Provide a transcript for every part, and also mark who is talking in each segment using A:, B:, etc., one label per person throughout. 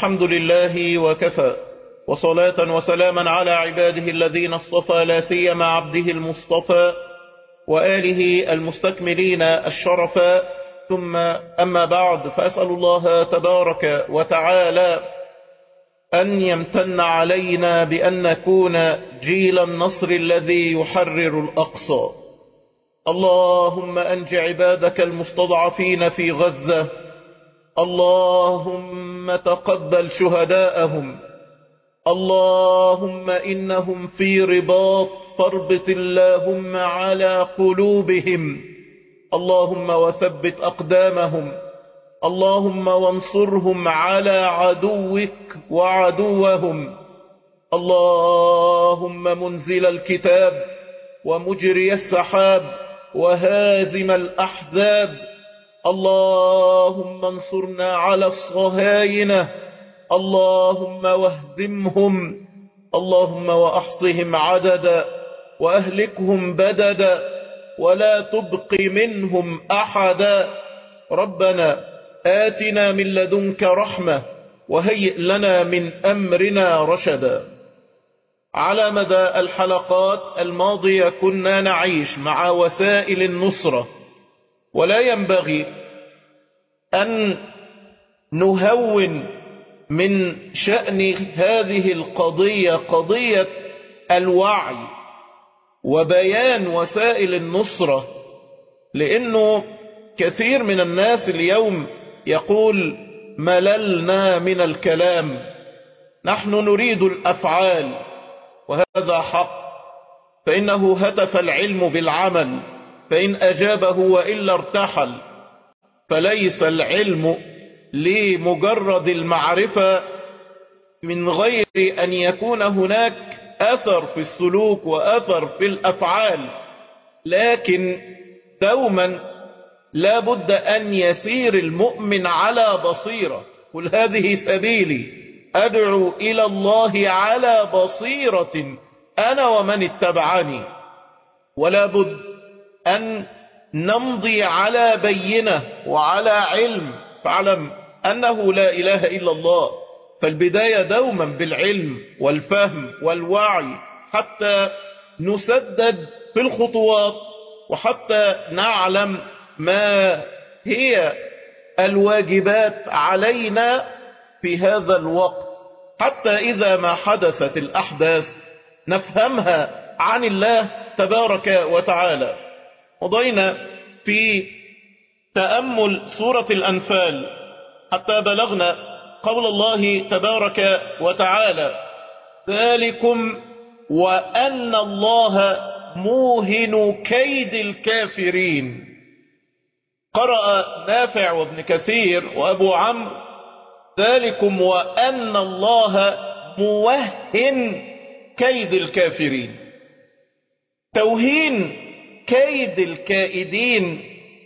A: الحمد لله وكفى وصلاة وسلاما على عباده الذين اصطفى لا سيما عبده المصطفى وآله المستكملين الشرفا ثم أما بعد فأسأل الله تبارك وتعالى أن يمتن علينا بأن نكون جيل النصر الذي يحرر الأقصى اللهم أنج عبادك المستضعفين في غزة اللهم تقبل شهداءهم اللهم إنهم في رباط فاربط اللهم على قلوبهم اللهم وثبت أقدامهم اللهم وانصرهم على عدوك وعدوهم اللهم منزل الكتاب ومجري السحاب وهازم الأحزاب اللهم انصرنا على الصهاينة اللهم واهزمهم اللهم وأحصهم عددا وأهلكهم بددا ولا تبق منهم أحدا ربنا آتنا من لدنك رحمة وهيئ لنا من أمرنا رشدا على مدى الحلقات الماضية كنا نعيش مع وسائل النصرة ولا ينبغي أن نهون من شأن هذه القضية قضية الوعي وبيان وسائل النصرة لأنه كثير من الناس اليوم يقول مللنا من الكلام نحن نريد الأفعال وهذا حق فإنه هتف العلم بالعمل فإن أجابه وإلا ارتحل فليس العلم لمجرد المعرفة من غير أن يكون هناك أثر في السلوك وأثر في الأفعال لكن دوما لا بد أن يسير المؤمن على بصيرة قل هذه سبيلي أدعو إلى الله على بصيرة أنا ومن اتبعني ولا بد أن نمضي على بينة وعلى علم فاعلم أنه لا إله إلا الله فالبداية دوما بالعلم والفهم والوعي حتى نسدد في الخطوات وحتى نعلم ما هي الواجبات علينا في هذا الوقت حتى إذا ما حدثت الأحداث نفهمها عن الله تبارك وتعالى مضينا في تأمل سورة الأنفال حتى بلغنا قول الله تبارك وتعالى ذلكم وأن الله موهن كيد الكافرين قرأ نافع وابن كثير وأبو عمرو ذلكم وأن الله موهن كيد الكافرين توهين كيد الكائدين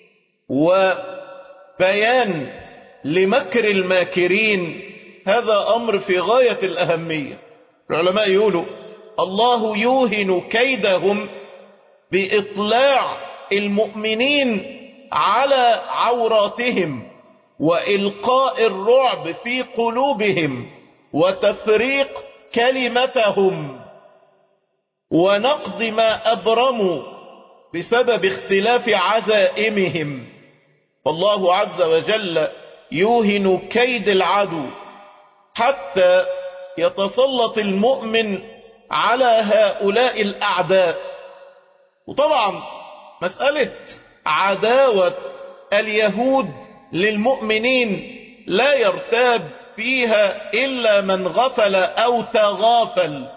A: وبيان لمكر الماكرين هذا أمر في غاية الأهمية العلماء يقولوا الله يوهن كيدهم بإطلاع المؤمنين على عوراتهم وإلقاء الرعب في قلوبهم وتفريق كلمتهم ونقض ما أبرموا بسبب اختلاف عزائمهم والله عز وجل يوهن كيد العدو حتى يتسلط المؤمن على هؤلاء الأعداء وطبعا مسألة عداوة اليهود للمؤمنين لا يرتاب فيها إلا من غفل أو تغافل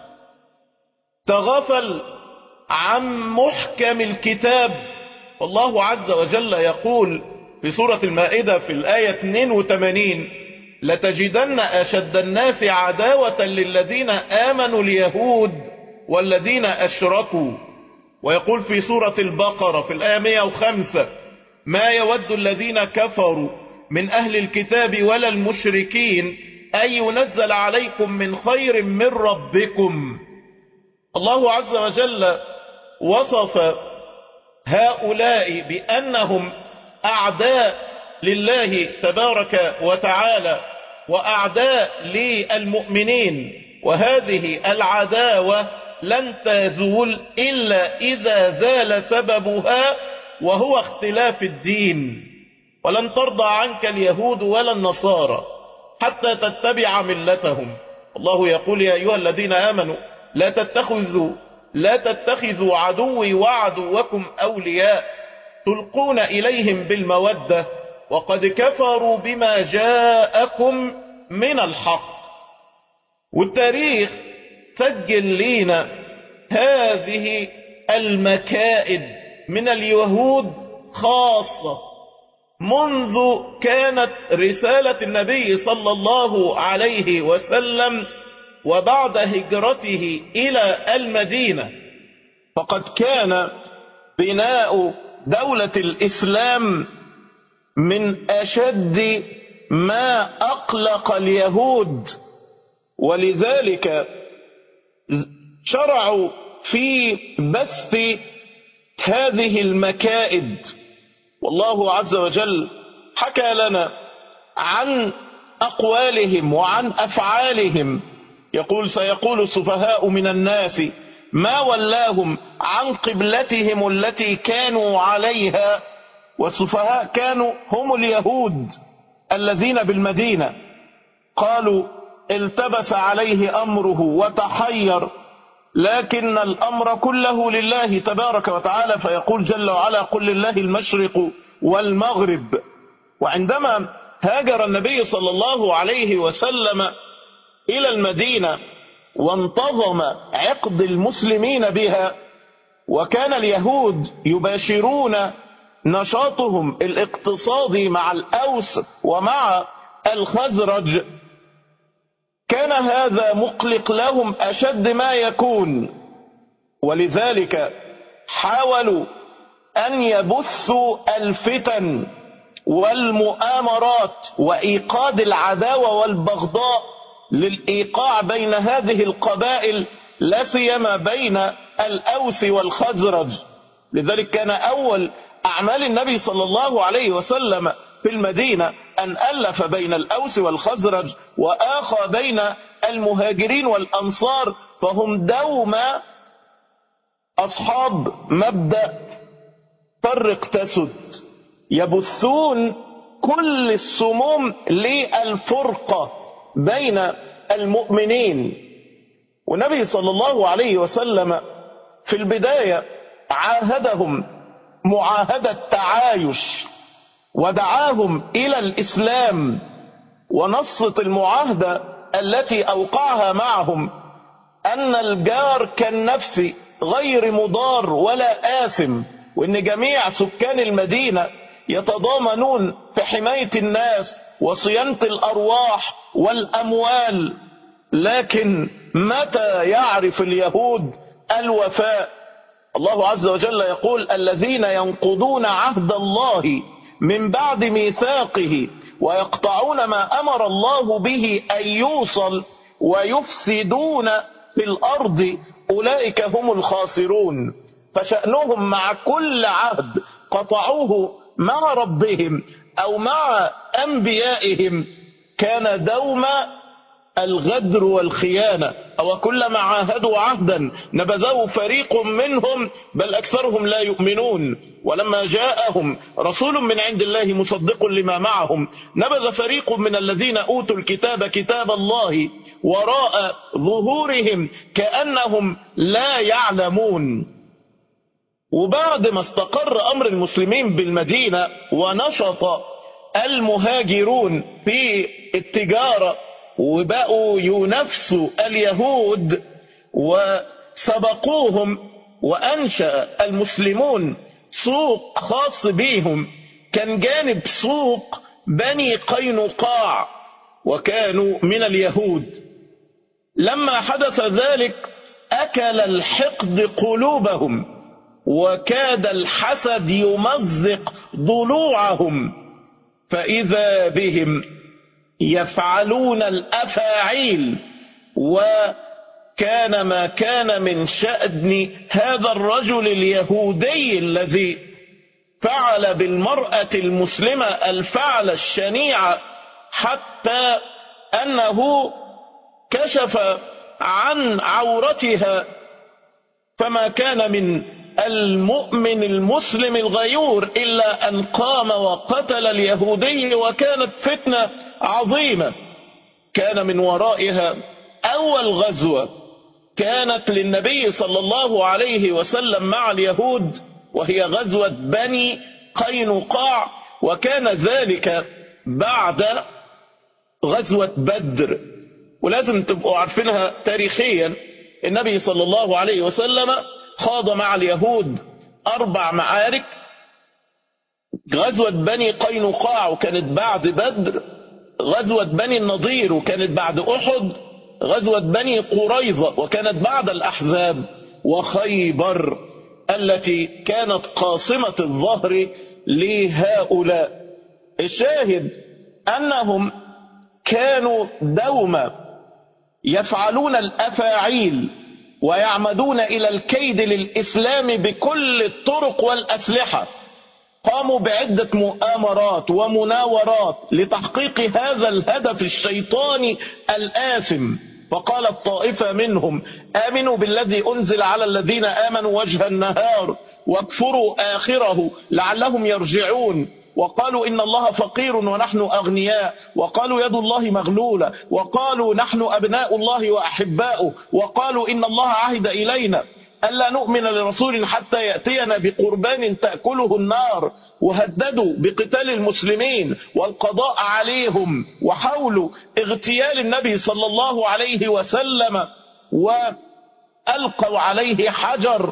A: تغافل عن محكم الكتاب والله عز وجل يقول في سورة المائدة في الآية 82 لتجدن أشد الناس عداوة للذين آمنوا اليهود والذين أشركوا ويقول في سورة البقرة في الآية 105 ما يود الذين كفروا من أهل الكتاب ولا المشركين أن ينزل عليكم من خير من ربكم الله عز وجل وصف هؤلاء بأنهم أعداء لله تبارك وتعالى وأعداء للمؤمنين وهذه العداوة لن تزول إلا إذا زال سببها وهو اختلاف الدين ولن ترضى عنك اليهود ولا النصارى حتى تتبع ملتهم الله يقول يا أيها الذين آمنوا لا تتخذوا لا تتخذوا عدوي وعدوكم أولياء تلقون إليهم بالمودة وقد كفروا بما جاءكم من الحق والتاريخ سجل لينا هذه المكائد من اليهود خاصة منذ كانت رسالة النبي صلى الله عليه وسلم وبعد هجرته إلى المدينة فقد كان بناء دولة الإسلام من أشد ما أقلق اليهود ولذلك شرعوا في بث هذه المكائد والله عز وجل حكى لنا عن أقوالهم وعن أفعالهم يقول سيقول السفهاء من الناس ما ولاهم عن قبلتهم التي كانوا عليها والسفهاء كانوا هم اليهود الذين بالمدينة قالوا التبس عليه أمره وتحير لكن الأمر كله لله تبارك وتعالى فيقول جل وعلا قل لله المشرق والمغرب وعندما هاجر النبي صلى الله عليه وسلم إلى المدينة وانتظم عقد المسلمين بها وكان اليهود يباشرون نشاطهم الاقتصادي مع الأوس ومع الخزرج كان هذا مقلق لهم أشد ما يكون ولذلك حاولوا أن يبثوا الفتن والمؤامرات وإيقاد العداوة والبغضاء للإيقاع بين هذه القبائل لا سيما بين الأوس والخزرج لذلك كان أول أعمال النبي صلى الله عليه وسلم في المدينة أن ألف بين الأوس والخزرج وآخى بين المهاجرين والأنصار فهم دوما أصحاب مبدأ فرق تسد يبثون كل السموم للفرقة بين المؤمنين والنبي صلى الله عليه وسلم في البداية عاهدهم معاهدة تعايش ودعاهم إلى الإسلام ونصت المعاهدة التي أوقعها معهم أن الجار كالنفس غير مضار ولا آثم وأن جميع سكان المدينة يتضامنون في حماية الناس وصيانة الأرواح والأموال لكن متى يعرف اليهود الوفاء الله عز وجل يقول الذين ينقضون عهد الله من بعد ميثاقه ويقطعون ما أمر الله به أن يوصل ويفسدون في الأرض أولئك هم الخاسرون فشأنهم مع كل عهد قطعوه مع ربهم أو مع أنبيائهم كان دوما الغدر والخيانة أو كلما عاهدوا عهدا نبذه فريق منهم بل أكثرهم لا يؤمنون ولما جاءهم رسول من عند الله مصدق لما معهم نبذ فريق من الذين أوتوا الكتاب كتاب الله وراء ظهورهم كأنهم لا يعلمون وبعد ما استقر أمر المسلمين بالمدينة ونشط المهاجرون في التجارة وبقوا ينافسوا اليهود وسبقوهم وأنشأ المسلمون سوق خاص بيهم كان جانب سوق بني قينقاع وكانوا من اليهود لما حدث ذلك أكل الحقد قلوبهم وكاد الحسد يمزق ضلوعهم فإذا بهم يفعلون الأفاعيل وكان ما كان من شأن هذا الرجل اليهودي الذي فعل بالمرأة المسلمة الفعل الشنيع حتى أنه كشف عن عورتها فما كان من المؤمن المسلم الغيور إلا أن قام وقتل اليهودي وكانت فتنة عظيمة كان من ورائها أول غزوة كانت للنبي صلى الله عليه وسلم مع اليهود وهي غزوة بني قينقاع وكان ذلك بعد غزوة بدر ولازم تبقوا عارفينها تاريخيا النبي صلى الله عليه وسلم خاض مع اليهود أربع معارك غزوة بني قينقاع وكانت بعد بدر غزوة بني النضير وكانت بعد أحد غزوة بني قريظة وكانت بعد الأحزاب وخيبر التي كانت قاصمة الظهر لهؤلاء الشاهد أنهم كانوا دوما يفعلون الأفاعيل ويعمدون إلى الكيد للإسلام بكل الطرق والأسلحة قاموا بعدة مؤامرات ومناورات لتحقيق هذا الهدف الشيطاني الآثم فقالت طائفة منهم آمنوا بالذي أنزل على الذين آمنوا وجه النهار واكفروا آخره لعلهم يرجعون وقالوا إن الله فقير ونحن أغنياء وقالوا يد الله مغلولة وقالوا نحن أبناء الله وأحباؤه وقالوا إن الله عهد إلينا ألا نؤمن لرسول حتى يأتينا بقربان تأكله النار وهددوا بقتال المسلمين والقضاء عليهم وحاولوا اغتيال النبي صلى الله عليه وسلم وألقوا عليه حجر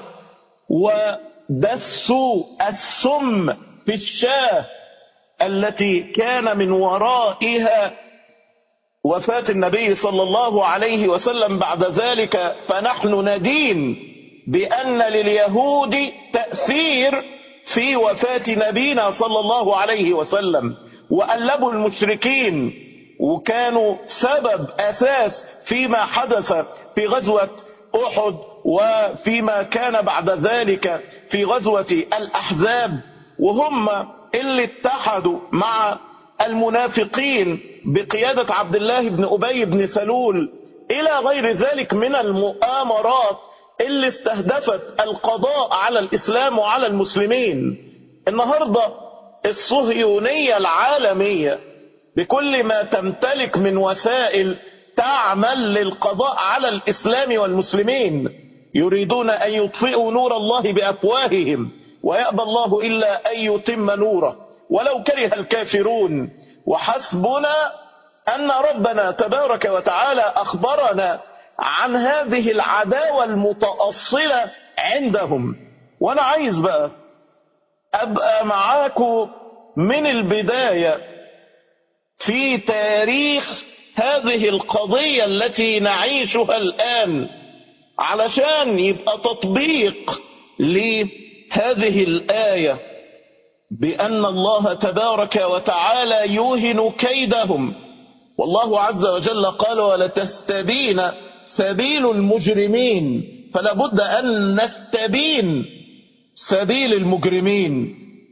A: ودسوا السم في الشاه التي كان من ورائها وفاة النبي صلى الله عليه وسلم بعد ذلك فنحن ندين بأن لليهود تأثير في وفاة نبينا صلى الله عليه وسلم وألبوا المشركين وكانوا سبب أساس فيما حدث في غزوة أحد وفيما كان بعد ذلك في غزوة الأحزاب وهم اللي اتحدوا مع المنافقين بقيادة عبد الله بن أبي بن سلول إلى غير ذلك من المؤامرات اللي استهدفت القضاء على الإسلام وعلى المسلمين النهاردة الصهيونية العالمية بكل ما تمتلك من وسائل تعمل للقضاء على الإسلام والمسلمين يريدون أن يطفئوا نور الله بأفواههم ويأبى الله إلا أن يتم نوره ولو كره الكافرون وحسبنا أن ربنا تبارك وتعالى أخبرنا عن هذه العداوة المتأصلة عندهم وأنا عايز بقى أبقى معاكم من البداية في تاريخ هذه القضية التي نعيشها الآن علشان يبقى تطبيق لهذه الآية بأن الله تبارك وتعالى يوهن كيدهم والله عز وجل قال ولتستبين سبيل المجرمين فلا بد أن نستبين سبيل المجرمين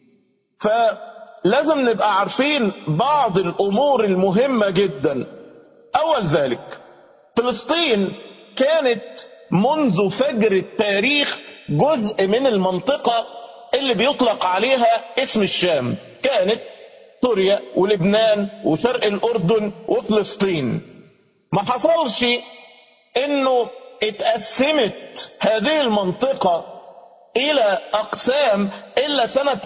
A: فلازم نبقى عارفين بعض الأمور المهمة جدا أول ذلك فلسطين كانت منذ فجر التاريخ جزء من المنطقة اللي بيطلق عليها اسم الشام كانت سوريا ولبنان وشرق الأردن وفلسطين ما حصلش انه اتقسمت هذه المنطقة الى اقسام الا سنة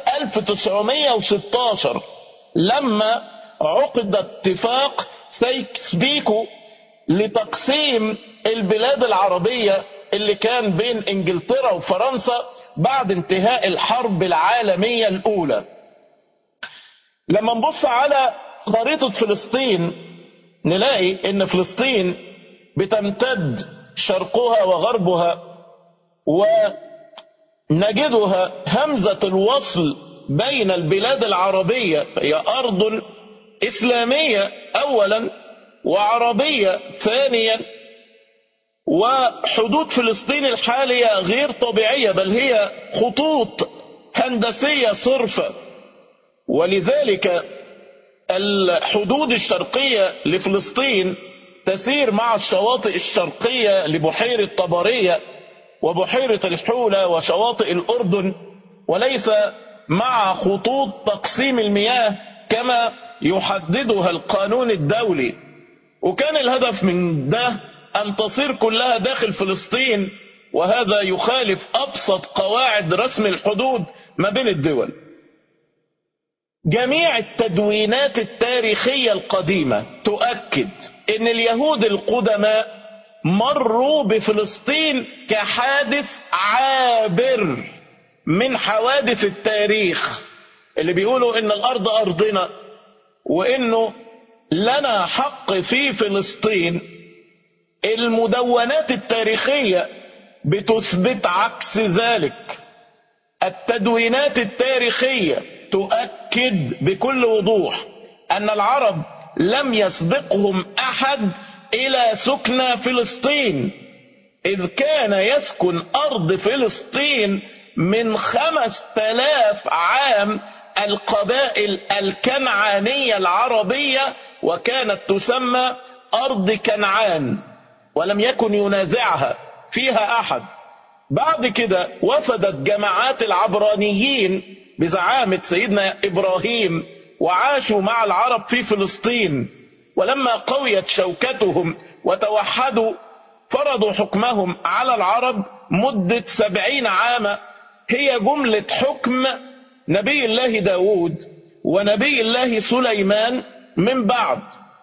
A: 1916 لما عقد اتفاق سايكس بيكو لتقسيم البلاد العربية اللي كان بين انجلترا وفرنسا بعد انتهاء الحرب العالمية الاولى لما نبص على خريطة فلسطين نلاقي ان فلسطين بتمتد شرقها وغربها ونجدها همزة الوصل بين البلاد العربية هي أرض إسلامية أولا وعربية ثانيا وحدود فلسطين الحالية غير طبيعية بل هي خطوط هندسية صرفة ولذلك الحدود الشرقية لفلسطين تسير مع الشواطئ الشرقية لبحيرة طبرية وبحيرة الحولة وشواطئ الأردن وليس مع خطوط تقسيم المياه كما يحددها القانون الدولي وكان الهدف من ده أن تصير كلها داخل فلسطين وهذا يخالف أبسط قواعد رسم الحدود ما بين الدول جميع التدوينات التاريخية القديمة تؤكد ان اليهود القدماء مروا بفلسطين كحادث عابر من حوادث التاريخ اللي بيقولوا ان الارض ارضنا وانه لنا حق في فلسطين المدونات التاريخية بتثبت عكس ذلك التدوينات التاريخية تؤكد بكل وضوح ان العرب لم يسبقهم احد الى سكن فلسطين اذ كان يسكن ارض فلسطين من خمس تلاف عام القبائل الكنعانية العربية وكانت تسمى ارض كنعان ولم يكن ينازعها فيها احد بعد كده وفدت جماعات العبرانيين بزعامة سيدنا ابراهيم وعاشوا مع العرب في فلسطين ولما قويت شوكتهم وتوحدوا فرضوا حكمهم على العرب مدة سبعين عاما هي جملة حكم نبي الله داود ونبي الله سليمان من بعد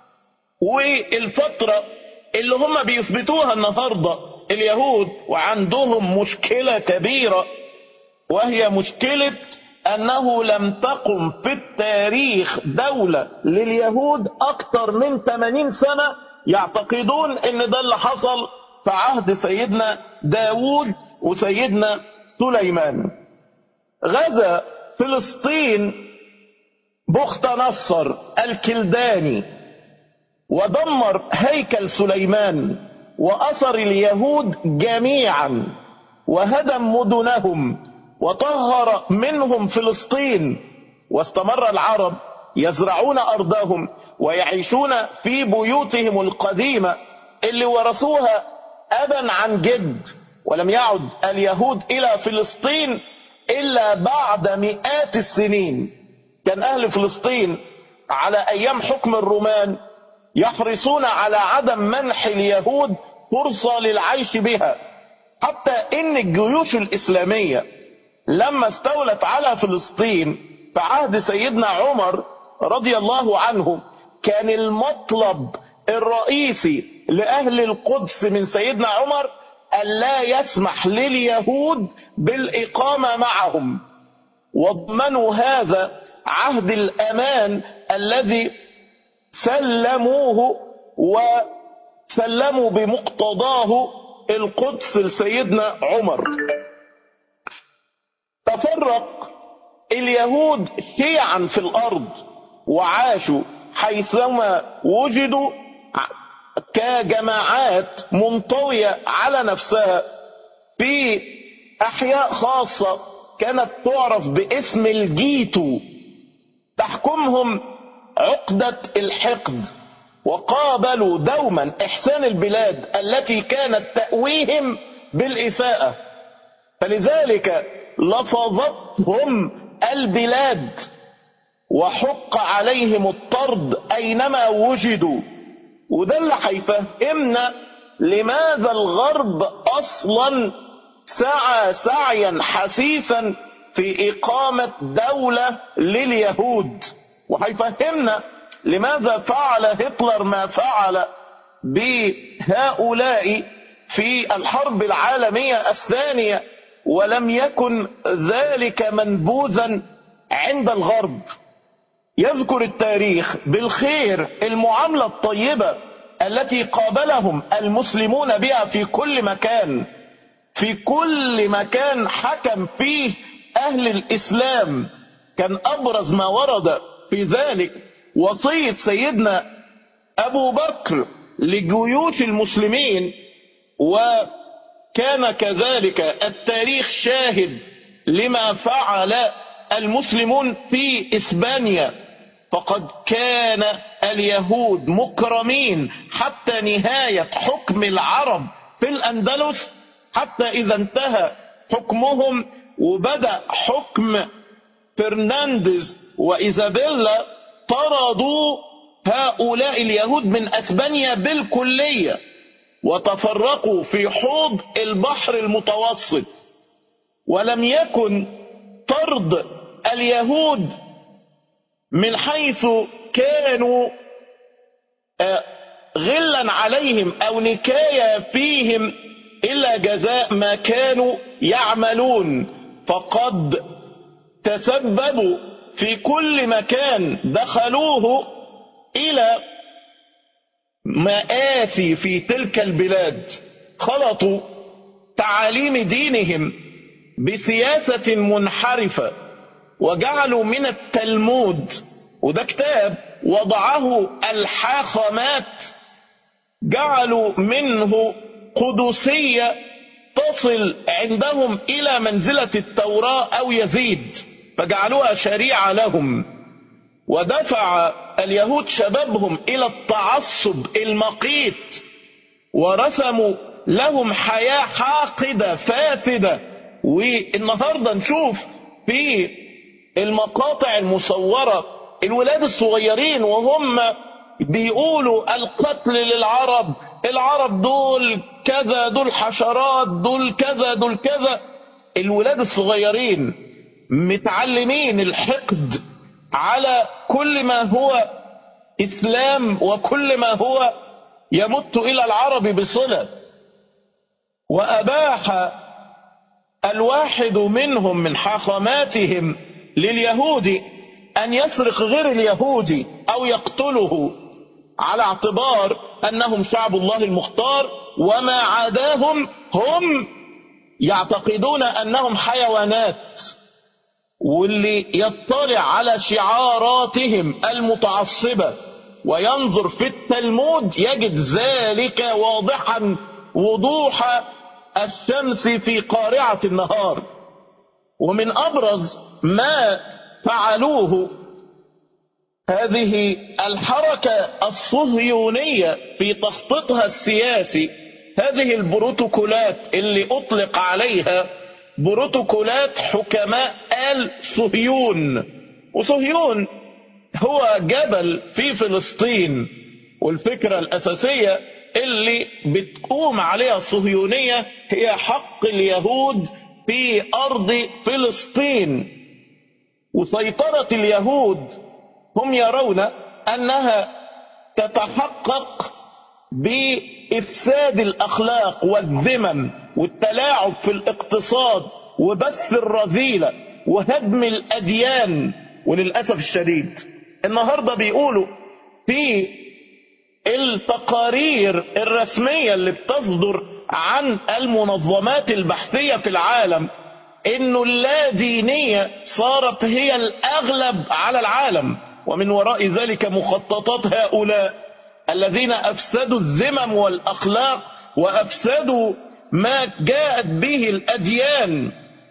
A: والفترة اللي هم بيثبتوها النهاردة اليهود وعندهم مشكلة كبيرة وهي مشكلة أنه لم تقم في التاريخ دولة لليهود أكثر من 80 سنة يعتقدون أن ده اللي حصل في عهد سيدنا داود وسيدنا سليمان غزا فلسطين بخت نصر الكلداني ودمر هيكل سليمان وأسر اليهود جميعا وهدم مدنهم وطهر منهم فلسطين واستمر العرب يزرعون أرضهم ويعيشون في بيوتهم القديمة اللي ورثوها أبا عن جد ولم يعد اليهود إلى فلسطين إلا بعد مئات السنين كان أهل فلسطين على أيام حكم الرومان يحرصون على عدم منح اليهود فرصة للعيش بها حتى إن الجيوش الإسلامية لما استولت على فلسطين في عهد سيدنا عمر رضي الله عنه كان المطلب الرئيسي لأهل القدس من سيدنا عمر ألا يسمح لليهود بالإقامة معهم واضمنوا هذا عهد الأمان الذي سلموه وسلموا بمقتضاه القدس لسيدنا عمر تفرق اليهود شيعا في الارض وعاشوا حيثما وجدوا كجماعات منطوية على نفسها في احياء خاصة كانت تعرف باسم الجيتو تحكمهم عقدة الحقد وقابلوا دوما احسان البلاد التي كانت تأويهم بالاساءة فلذلك لفظتهم البلاد وحق عليهم الطرد اينما وجدوا وده اللي هيفهمنا لماذا الغرب اصلا سعى سعيا حثيثا في اقامة دولة لليهود وهيفهمنا لماذا فعل هتلر ما فعل بهؤلاء في الحرب العالمية الثانية ولم يكن ذلك منبوذا عند الغرب يذكر التاريخ بالخير المعاملة الطيبة التي قابلهم المسلمون بها في كل مكان في كل مكان حكم فيه أهل الإسلام كان أبرز ما ورد في ذلك وصية سيدنا أبو بكر لجيوش المسلمين وكان كذلك التاريخ شاهد لما فعل المسلمون في إسبانيا فقد كان اليهود مكرمين حتى نهاية حكم العرب في الأندلس حتى إذا انتهى حكمهم وبدأ حكم فرنانديز وإيزابيلا طردوا هؤلاء اليهود من أسبانيا بالكلية وتفرقوا في حوض البحر المتوسط ولم يكن طرد اليهود من حيث كانوا غلا عليهم أو نكاية فيهم إلا جزاء ما كانوا يعملون فقد تسببوا في كل مكان دخلوه إلى مآسي في تلك البلاد خلطوا تعاليم دينهم بسياسة منحرفة وجعلوا من التلمود وده كتاب وضعه الحاخامات جعلوا منه قدسية تصل عندهم إلى منزلة التوراة أو يزيد فجعلوها شريعة لهم ودفع اليهود شبابهم إلى التعصب المقيت ورسموا لهم حياة حاقدة فاسدة والنهاردة نشوف في المقاطع المصورة الولاد الصغيرين وهم بيقولوا القتل للعرب العرب دول كذا دول حشرات دول كذا دول كذا الولاد الصغيرين متعلمين الحقد على كل ما هو إسلام وكل ما هو يمت إلى العرب بصلة وأباح الواحد منهم من حاخاماتهم لليهود أن يسرق غير اليهودي أو يقتله على اعتبار أنهم شعب الله المختار وما عداهم هم يعتقدون أنهم حيوانات واللي يطلع على شعاراتهم المتعصبة وينظر في التلمود يجد ذلك واضحا وضوح الشمس في قارعة النهار ومن أبرز ما فعلوه هذه الحركة الصهيونية في تخطيطها السياسي هذه البروتوكولات اللي أطلق عليها بروتوكولات حكماء آل صهيون وصهيون هو جبل في فلسطين والفكرة الأساسية اللي بتقوم عليها الصهيونية هي حق اليهود في أرض فلسطين وسيطرة اليهود هم يرون أنها تتحقق بإفساد الأخلاق والذمم والتلاعب في الاقتصاد وبث الرذيلة وهدم الأديان وللأسف الشديد النهاردة بيقولوا في التقارير الرسمية اللي بتصدر عن المنظمات البحثية في العالم انه اللادينية صارت هي الاغلب على العالم ومن وراء ذلك مخططات هؤلاء الذين افسدوا الذمم والاخلاق وافسدوا ما جاءت به الاديان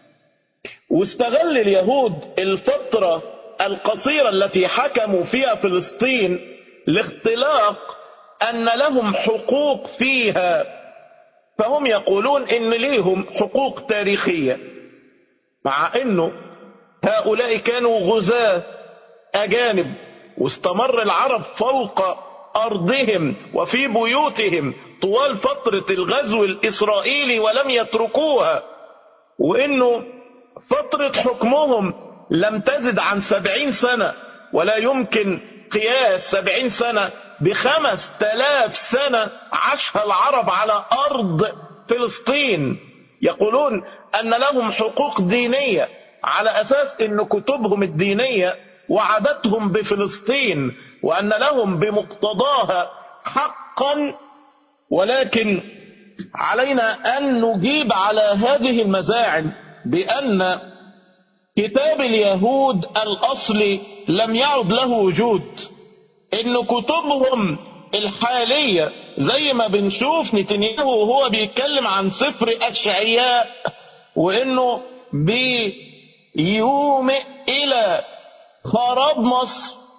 A: واستغل اليهود الفترة القصيرة التي حكموا فيها فلسطين لاختلاق ان لهم حقوق فيها فهم يقولون ان ليهم حقوق تاريخيه مع انه هؤلاء كانوا غزاة اجانب واستمر العرب فوق ارضهم وفي بيوتهم طوال فترة الغزو الاسرائيلي ولم يتركوها وانه فترة حكمهم لم تزد عن سبعين سنة ولا يمكن قياس سبعين سنة بخمس تلاف سنة عاشها العرب على ارض فلسطين يقولون أن لهم حقوق دينية على أساس أن كتبهم الدينية وعدتهم بفلسطين وأن لهم بمقتضاها حقا ولكن علينا أن نجيب على هذه المزاعم بأن كتاب اليهود الأصلي لم يعد له وجود إن كتبهم الحالية زي ما بنشوف نتنياهو وهو بيتكلم عن سفر أشعياء وإنه بيومئ إلى خراب مصر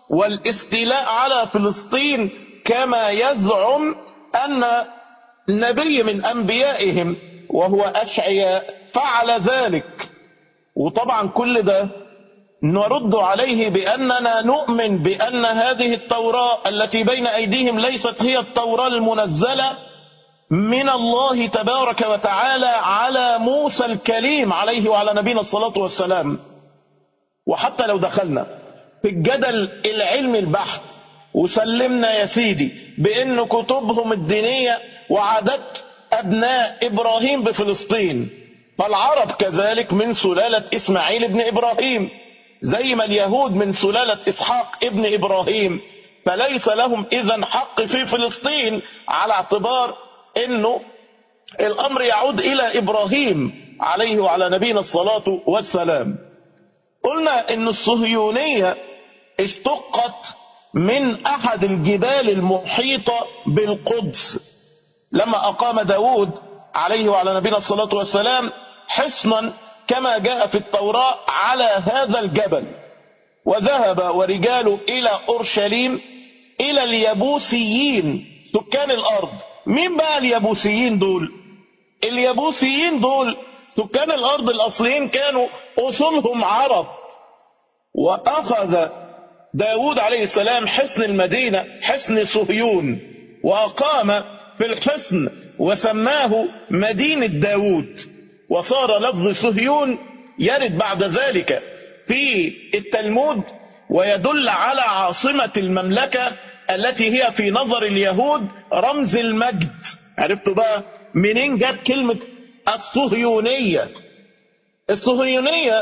A: والاستيلاء على فلسطين كما يزعم أن نبي من أنبيائهم وهو أشعياء فعل ذلك وطبعا كل ده نرد عليه بأننا نؤمن بأن هذه التوراة التي بين أيديهم ليست هي التوراة المنزلة من الله تبارك وتعالى على موسى الكليم عليه وعلى نبينا الصلاة والسلام وحتى لو دخلنا في الجدل العلمي البحث وسلمنا يا سيدي بأن كتبهم الدينية وعادات أبناء إبراهيم بفلسطين فالعرب كذلك من سلالة إسماعيل بن إبراهيم زي ما اليهود من سلالة إسحاق ابن إبراهيم فليس لهم إذا حق في فلسطين على اعتبار أنه الأمر يعود إلى إبراهيم عليه وعلى نبينا الصلاة والسلام قلنا أن الصهيونية اشتقت من أحد الجبال المحيطة بالقدس لما أقام داود عليه وعلى نبينا الصلاة والسلام حصنا كما جاء في التوراة على هذا الجبل وذهب ورجاله إلى أورشليم إلى اليبوسيين سكان الأرض مين بقى اليبوسيين دول اليبوسيين دول سكان الأرض الأصليين كانوا أصولهم عرب وأخذ داود عليه السلام حصن المدينة حصن صهيون وأقام في الحصن وسماه مدينة داود وصار لفظ صهيون يرد بعد ذلك في التلمود ويدل على عاصمة المملكة التي هي في نظر اليهود رمز المجد عرفتوا بقى منين جت كلمة الصهيونية الصهيونية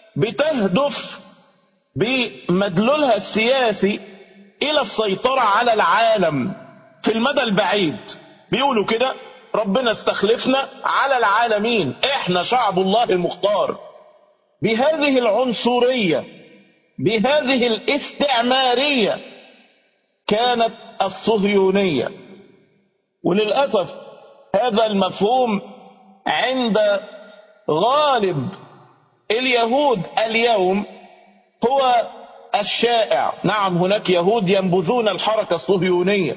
A: بتهدف بمدلولها السياسي إلى السيطرة على العالم في المدى البعيد بيقولوا كده ربنا استخلفنا على العالمين احنا شعب الله المختار بهذه العنصرية بهذه الاستعمارية كانت الصهيونية وللأسف هذا المفهوم عند غالب اليهود اليوم هو الشائع نعم هناك يهود ينبذون الحركة الصهيونية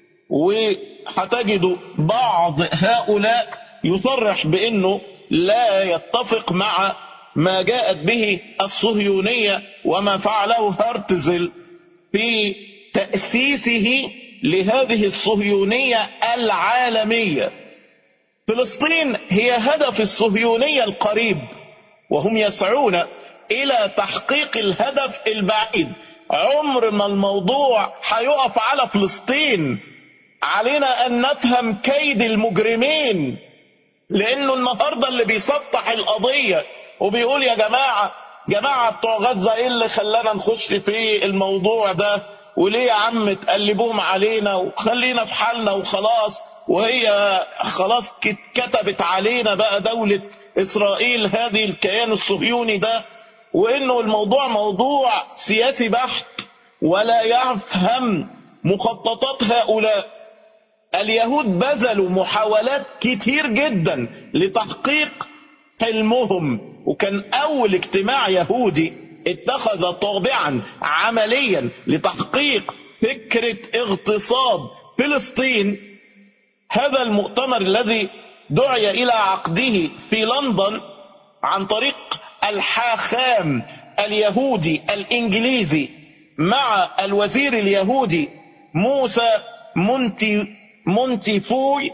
A: وهتجد بعض هؤلاء يصرح بأنه لا يتفق مع ما جاءت به الصهيونية وما فعله هرتزل في تأسيسه لهذه الصهيونية العالمية فلسطين هي هدف الصهيونية القريب وهم يسعون إلى تحقيق الهدف البعيد عمر ما الموضوع هيقف على فلسطين علينا أن نفهم كيد المجرمين لأنه النهاردة اللي بيسطح القضية وبيقول يا جماعة جماعة بتوع غزة إيه اللي خلانا نخش في الموضوع ده وليه يا عم تقلبوهم علينا وخلينا في حالنا وخلاص وهي خلاص كتبت علينا بقى دولة إسرائيل هذه الكيان الصهيوني ده وإنه الموضوع موضوع سياسي بحت ولا يفهم مخططات هؤلاء اليهود بذلوا محاولات كتير جدا لتحقيق حلمهم وكان أول اجتماع يهودي اتخذ طابعا عمليا لتحقيق فكرة اغتصاب فلسطين هذا المؤتمر الذي دعي إلى عقده في لندن عن طريق الحاخام اليهودي الإنجليزي مع الوزير اليهودي موسى مونتي مونتيفوي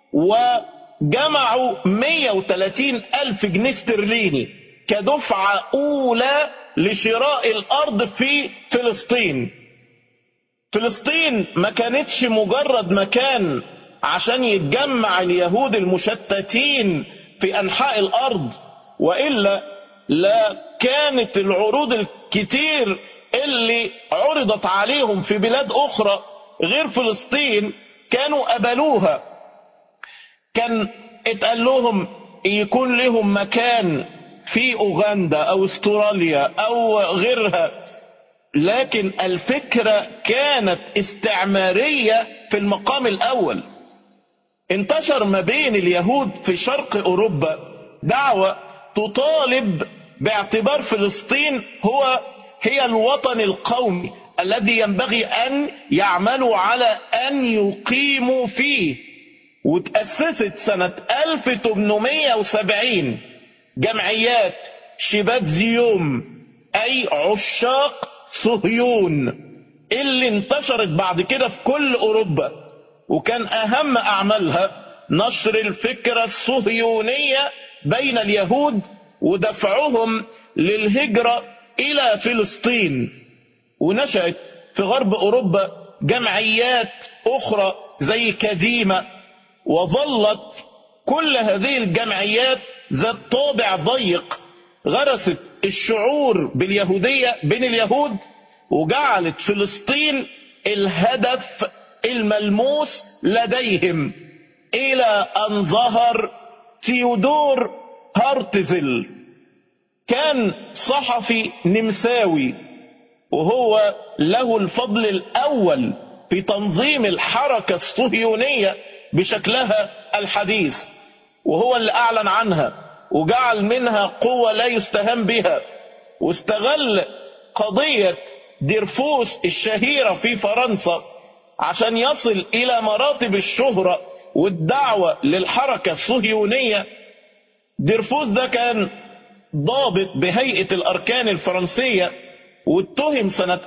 A: وجمعوا 130 ألف جنيه استرليني كدفعة أولى لشراء الأرض في فلسطين فلسطين ما كانتش مجرد مكان عشان يتجمع اليهود المشتتين في أنحاء الأرض وإلا لا كانت العروض الكتير اللي عرضت عليهم في بلاد أخرى غير فلسطين كانوا قبلوها كان اتقال لهم يكون لهم مكان في أوغندا أو استراليا أو غيرها لكن الفكرة كانت استعمارية في المقام الأول انتشر ما بين اليهود في شرق أوروبا دعوة تطالب باعتبار فلسطين هو هي الوطن القومي الذي ينبغي أن يعملوا على أن يقيموا فيه وتأسست سنة 1870 جمعيات شباب زيوم أي عشاق صهيون اللي انتشرت بعد كده في كل أوروبا وكان أهم أعمالها نشر الفكرة الصهيونية بين اليهود ودفعهم للهجرة إلى فلسطين ونشأت في غرب أوروبا جمعيات أخرى زي كديمة وظلت كل هذه الجمعيات ذات طابع ضيق غرست الشعور باليهودية بين اليهود وجعلت فلسطين الهدف الملموس لديهم إلى أن ظهر تيودور هارتزل كان صحفي نمساوي وهو له الفضل الأول في تنظيم الحركة الصهيونية بشكلها الحديث وهو اللي أعلن عنها وجعل منها قوة لا يستهان بها واستغل قضية ديرفوس الشهيرة في فرنسا عشان يصل إلى مراتب الشهرة والدعوة للحركة الصهيونية ديرفوس ده كان ضابط بهيئة الأركان الفرنسية واتهم سنة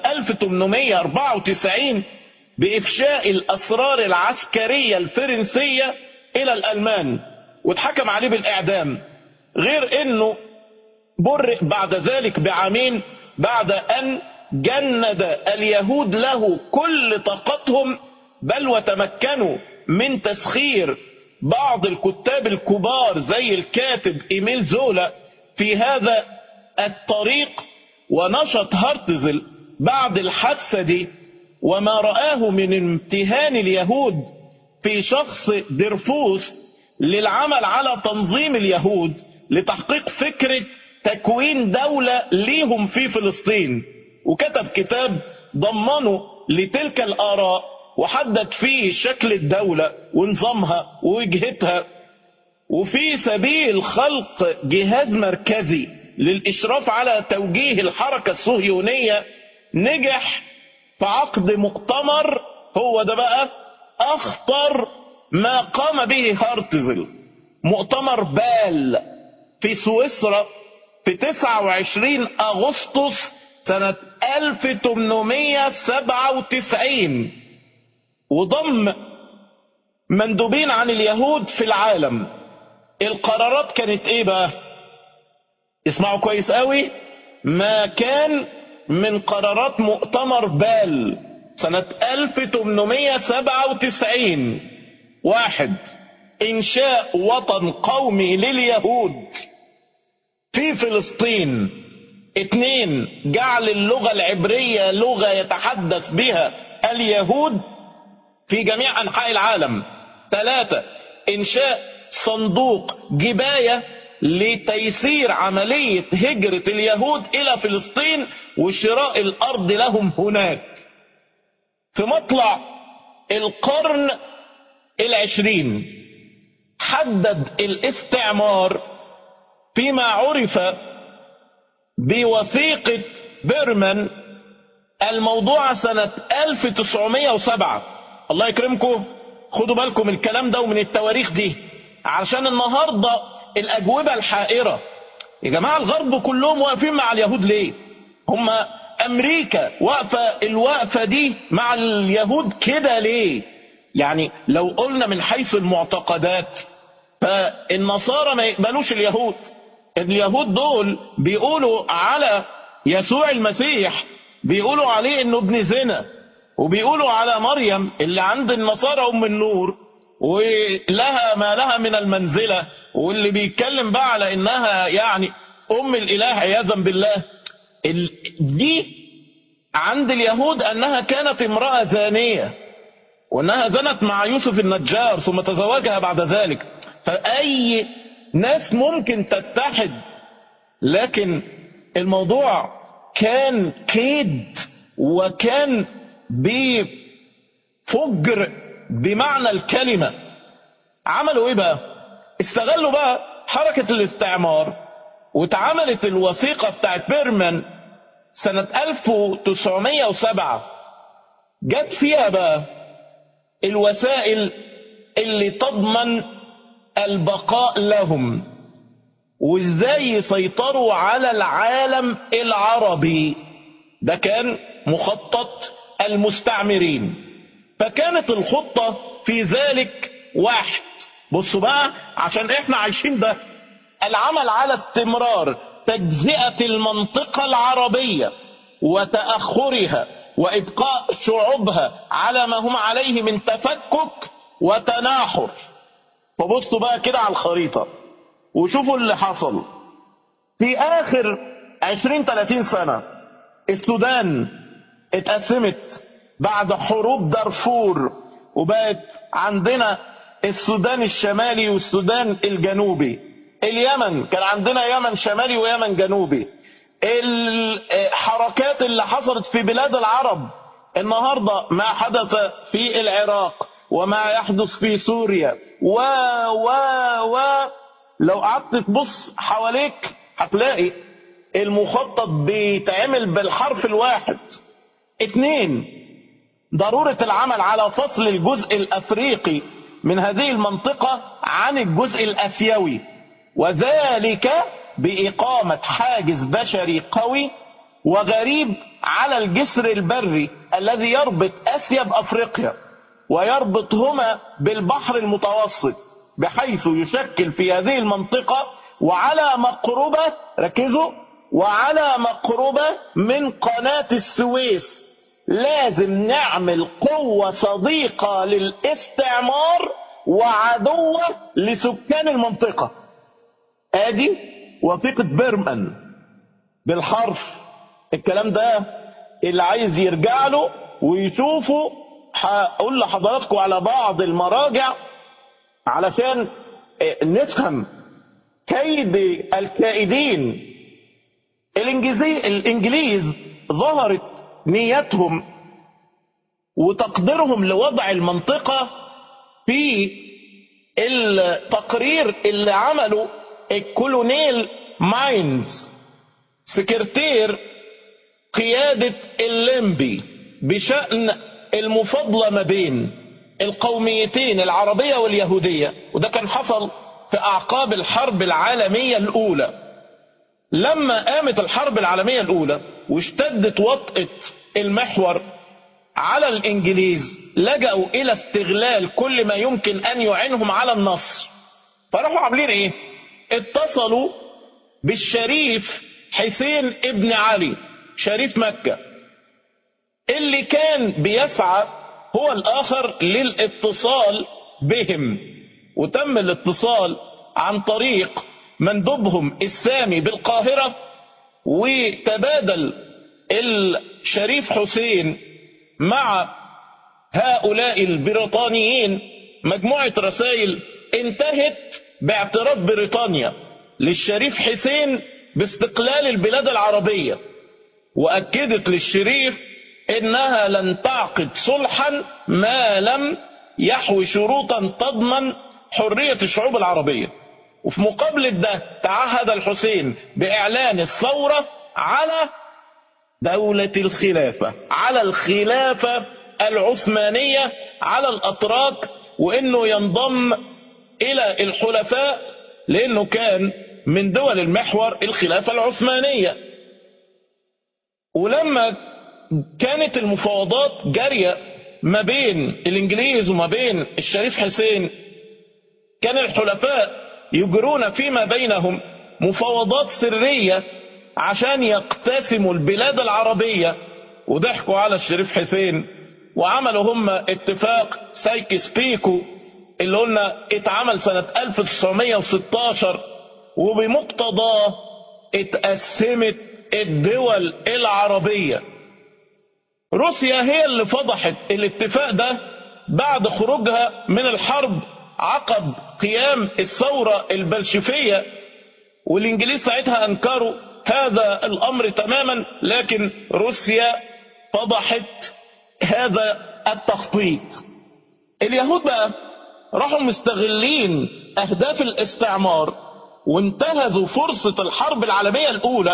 A: 1894 بإفشاء الأسرار العسكرية الفرنسية إلى الألمان واتحكم عليه بالإعدام غير أنه برئ بعد ذلك بعامين بعد أن جند اليهود له كل طاقتهم بل وتمكنوا من تسخير بعض الكتاب الكبار زي الكاتب إيميل زولا في هذا الطريق ونشط هارتزل بعد الحادثة دي وما رآه من امتهان اليهود في شخص درفوس للعمل على تنظيم اليهود لتحقيق فكرة تكوين دولة ليهم في فلسطين وكتب كتاب ضمنه لتلك الآراء وحدد فيه شكل الدولة ونظامها ووجهتها وفي سبيل خلق جهاز مركزي للإشراف على توجيه الحركة الصهيونية نجح في عقد مؤتمر هو ده بقى أخطر ما قام به هارتزل مؤتمر بال في سويسرا في 29 أغسطس سنة 1897 وضم مندوبين عن اليهود في العالم القرارات كانت ايه بقى اسمعوا كويس قوي ما كان من قرارات مؤتمر بال سنة 1897 واحد إنشاء وطن قومي لليهود في فلسطين اثنين جعل اللغة العبرية لغة يتحدث بها اليهود في جميع أنحاء العالم ثلاثة إنشاء صندوق جباية لتيسير عملية هجرة اليهود إلى فلسطين وشراء الأرض لهم هناك في مطلع القرن العشرين حدد الاستعمار فيما عرف بوثيقة بيرمان الموضوع سنة 1907 الله يكرمكم خدوا بالكم الكلام ده ومن التواريخ دي علشان النهاردة الأجوبة الحائرة يا جماعة الغرب كلهم واقفين مع اليهود ليه هم أمريكا واقفة الوقفة دي مع اليهود كده ليه يعني لو قلنا من حيث المعتقدات فالنصارى ما يقبلوش اليهود اليهود دول بيقولوا على يسوع المسيح بيقولوا عليه انه ابن زنا وبيقولوا على مريم اللي عند النصارى ام النور ولها ما لها من المنزلة واللي بيتكلم بقى على انها يعني ام الاله عياذا بالله دي عند اليهود انها كانت امرأة زانية وانها زنت مع يوسف النجار ثم تزوجها بعد ذلك فاي ناس ممكن تتحد لكن الموضوع كان كيد وكان بفجر بمعنى الكلمة عملوا ايه بقى استغلوا بقى حركة الاستعمار واتعملت الوثيقة بتاعت بيرمان سنة 1907 جت فيها بقى الوسائل اللي تضمن البقاء لهم وازاي يسيطروا على العالم العربي ده كان مخطط المستعمرين فكانت الخطة في ذلك واحد بصوا بقى عشان احنا عايشين ده العمل على استمرار تجزئة المنطقة العربية وتأخرها وإبقاء شعوبها على ما هم عليه من تفكك وتناحر فبصوا بقى كده على الخريطة وشوفوا اللي حصل في آخر 20 30 سنة السودان اتقسمت بعد حروب دارفور وبقت عندنا السودان الشمالي والسودان الجنوبي اليمن كان عندنا يمن شمالي ويمن جنوبي الحركات اللي حصلت في بلاد العرب النهاردة ما حدث في العراق وما يحدث في سوريا و و و لو قعدت تبص حواليك هتلاقي المخطط بيتعمل بالحرف الواحد اتنين ضرورة العمل على فصل الجزء الافريقي من هذه المنطقة عن الجزء الاسيوي وذلك بإقامة حاجز بشري قوي وغريب على الجسر البري الذي يربط آسيا بأفريقيا ويربطهما بالبحر المتوسط بحيث يشكل في هذه المنطقة وعلى مقربة ركزوا وعلى مقربة من قناة السويس لازم نعمل قوة صديقة للاستعمار وعدوة لسكان المنطقة ادي وثيقة بيرمان بالحرف الكلام ده اللي عايز يرجع له ويشوفه هقول لحضراتكم على بعض المراجع علشان نفهم كيد الكائدين الانجليزي الانجليز ظهرت نيتهم وتقديرهم لوضع المنطقة في التقرير اللي عمله الكولونيل ماينز سكرتير قيادة الليمبي بشأن المفاضلة ما بين القوميتين العربية واليهودية وده كان حصل في أعقاب الحرب العالمية الأولى لما قامت الحرب العالمية الأولى واشتدت وطأة المحور على الإنجليز لجأوا إلى استغلال كل ما يمكن أن يعينهم على النصر فراحوا عاملين إيه؟ اتصلوا بالشريف حسين ابن علي شريف مكة اللي كان بيسعى هو الآخر للاتصال بهم وتم الاتصال عن طريق مندوبهم السامي بالقاهرة وتبادل الشريف حسين مع هؤلاء البريطانيين مجموعة رسائل انتهت باعتراف بريطانيا للشريف حسين باستقلال البلاد العربية وأكدت للشريف إنها لن تعقد صلحا ما لم يحوي شروطا تضمن حرية الشعوب العربية وفي مقابلة ده تعهد الحسين بإعلان الثورة على دولة الخلافة على الخلافة العثمانية على الأتراك وإنه ينضم إلى الحلفاء لأنه كان من دول المحور الخلافة العثمانية ولما كانت المفاوضات جارية ما بين الإنجليز وما بين الشريف حسين كان الحلفاء يجرون فيما بينهم مفاوضات سرية عشان يقتسموا البلاد العربية وضحكوا على الشريف حسين وعملوا هم اتفاق سايكس بيكو اللي قلنا اتعمل سنة 1916 وبمقتضاه اتقسمت الدول العربية روسيا هي اللي فضحت الاتفاق ده بعد خروجها من الحرب عقب قيام الثورة البلشفية والإنجليز ساعتها أنكروا هذا الأمر تماما لكن روسيا فضحت هذا التخطيط اليهود بقى راحوا مستغلين أهداف الاستعمار وانتهزوا فرصة الحرب العالمية الأولى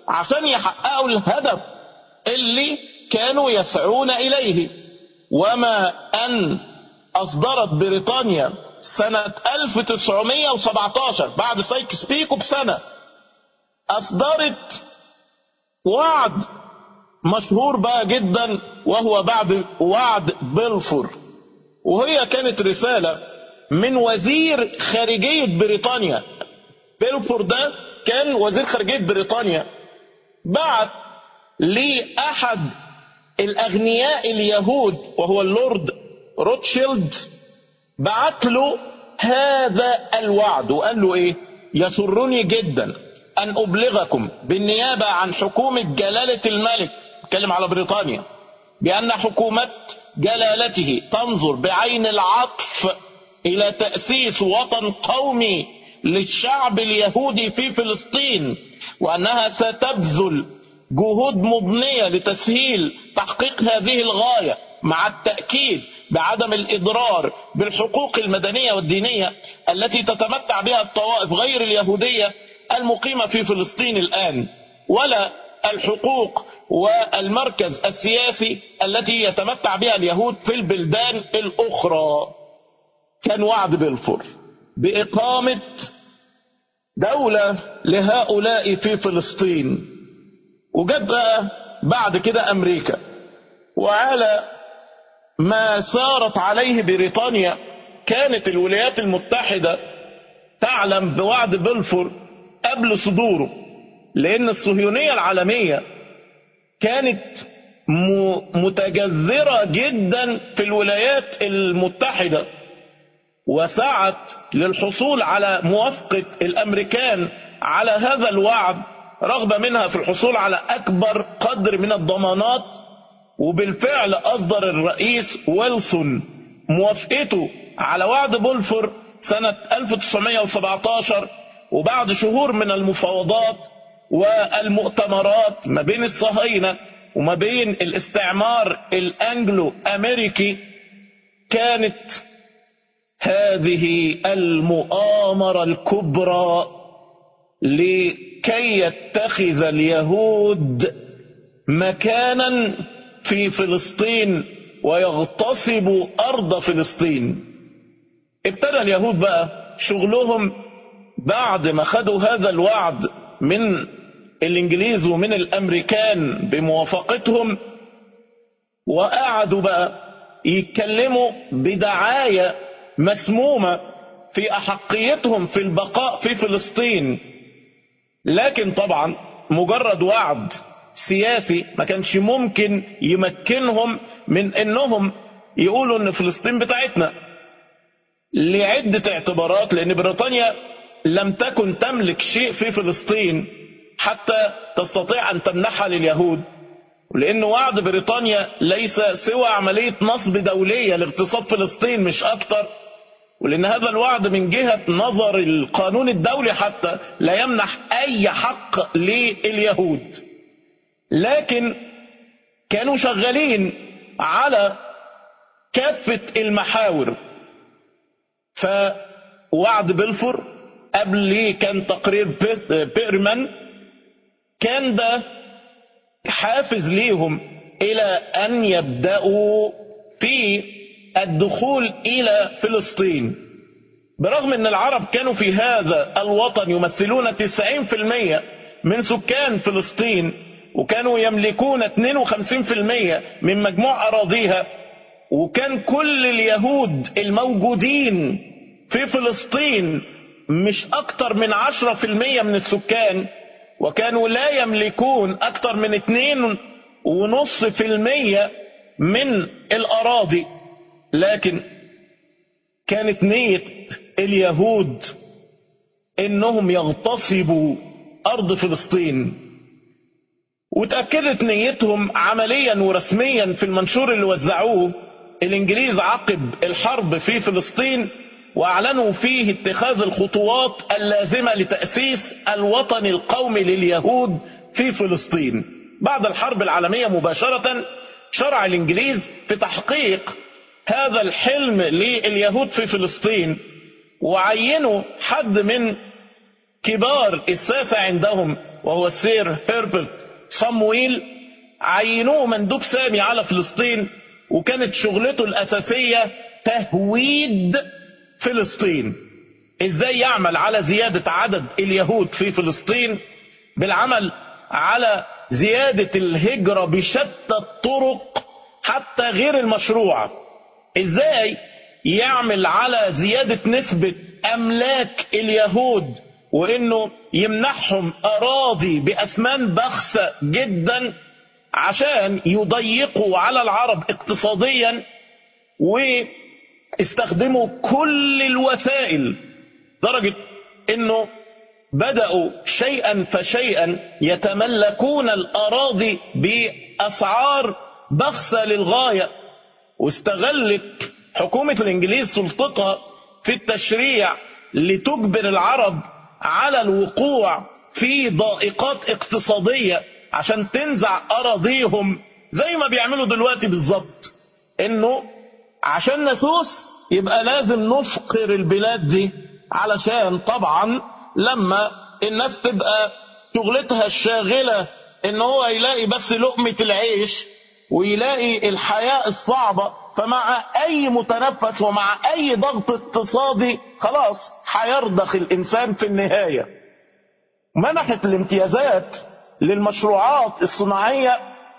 A: عشان يحققوا الهدف اللي كانوا يسعون إليه وما أن أصدرت بريطانيا سنة 1917 بعد سايكس بيكو بسنة أصدرت وعد مشهور بقى جدا وهو بعد وعد بلفور وهي كانت رسالة من وزير خارجية بريطانيا بلفور ده كان وزير خارجية بريطانيا بعت لأحد الأغنياء اليهود وهو اللورد روتشيلد بعت له هذا الوعد وقال له ايه يسرني جدا ان ابلغكم بالنيابة عن حكومة جلالة الملك اتكلم على بريطانيا بان حكومة جلالته تنظر بعين العطف الى تأسيس وطن قومي للشعب اليهودي في فلسطين وانها ستبذل جهود مضنية لتسهيل تحقيق هذه الغاية مع التأكيد بعدم الإضرار بالحقوق المدنية والدينية التي تتمتع بها الطوائف غير اليهودية المقيمة في فلسطين الآن ولا الحقوق والمركز السياسي التي يتمتع بها اليهود في البلدان الأخرى كان وعد بلفور بإقامة دولة لهؤلاء في فلسطين وجت بقى بعد كده أمريكا وعلى ما سارت عليه بريطانيا كانت الولايات المتحدة تعلم بوعد بلفور قبل صدوره لأن الصهيونية العالمية كانت متجذرة جدا في الولايات المتحدة وسعت للحصول على موافقة الأمريكان على هذا الوعد رغبة منها في الحصول على أكبر قدر من الضمانات وبالفعل أصدر الرئيس ويلسون موافقته على وعد بولفور سنة 1917 وبعد شهور من المفاوضات والمؤتمرات ما بين الصهاينة وما بين الاستعمار الأنجلو أمريكي كانت هذه المؤامرة الكبرى لكي يتخذ اليهود مكانا في فلسطين ويغتصبوا أرض فلسطين ابتدى اليهود بقى شغلهم بعد ما خدوا هذا الوعد من الإنجليز ومن الأمريكان بموافقتهم وقعدوا بقى يتكلموا بدعاية مسمومة في أحقيتهم في البقاء في فلسطين لكن طبعا مجرد وعد سياسي ما كانش ممكن يمكنهم من انهم يقولوا ان فلسطين بتاعتنا لعدة اعتبارات لان بريطانيا لم تكن تملك شيء في فلسطين حتى تستطيع ان تمنحها لليهود لان وعد بريطانيا ليس سوى عملية نصب دولية لاغتصاب فلسطين مش اكتر ولان هذا الوعد من جهة نظر القانون الدولي حتى لا يمنح اي حق لليهود لكن كانوا شغالين على كافة المحاور فوعد بلفور قبل كان تقرير بيرمان كان ده حافز ليهم الى ان يبدأوا في الدخول الى فلسطين برغم ان العرب كانوا في هذا الوطن يمثلون 90% من سكان فلسطين وكانوا يملكون 52% من مجموع أراضيها وكان كل اليهود الموجودين في فلسطين مش أكتر من 10% من السكان وكانوا لا يملكون أكتر من 2.5% من الأراضي لكن كانت نية اليهود إنهم يغتصبوا أرض فلسطين وتأكدت نيتهم عمليا ورسميا في المنشور اللي وزعوه الانجليز عقب الحرب في فلسطين واعلنوا فيه اتخاذ الخطوات اللازمة لتأسيس الوطن القومي لليهود في فلسطين بعد الحرب العالمية مباشرة شرع الانجليز في تحقيق هذا الحلم لليهود في فلسطين وعينوا حد من كبار الساسة عندهم وهو السير هيربرت صمويل عينوه مندوب سامي على فلسطين وكانت شغلته الأساسية تهويد فلسطين ازاي يعمل على زيادة عدد اليهود في فلسطين بالعمل على زيادة الهجرة بشتى الطرق حتى غير المشروعة ازاي يعمل على زيادة نسبة املاك اليهود وانه يمنحهم اراضي باثمان بخسة جدا عشان يضيقوا على العرب اقتصاديا واستخدموا كل الوسائل درجة انه بدأوا شيئا فشيئا يتملكون الأراضي بأسعار بخسة للغاية واستغلت حكومة الإنجليز سلطتها في التشريع لتجبر العرب على الوقوع في ضائقات اقتصادية عشان تنزع أراضيهم زي ما بيعملوا دلوقتي بالظبط إنه عشان نسوس يبقى لازم نفقر البلاد دي علشان طبعا لما الناس تبقى شغلتها الشاغلة ان هو يلاقي بس لقمة العيش ويلاقي الحياة الصعبة فمع اي متنفس ومع اي ضغط اقتصادي خلاص هيرضخ الانسان في النهاية منحت الامتيازات للمشروعات الصناعية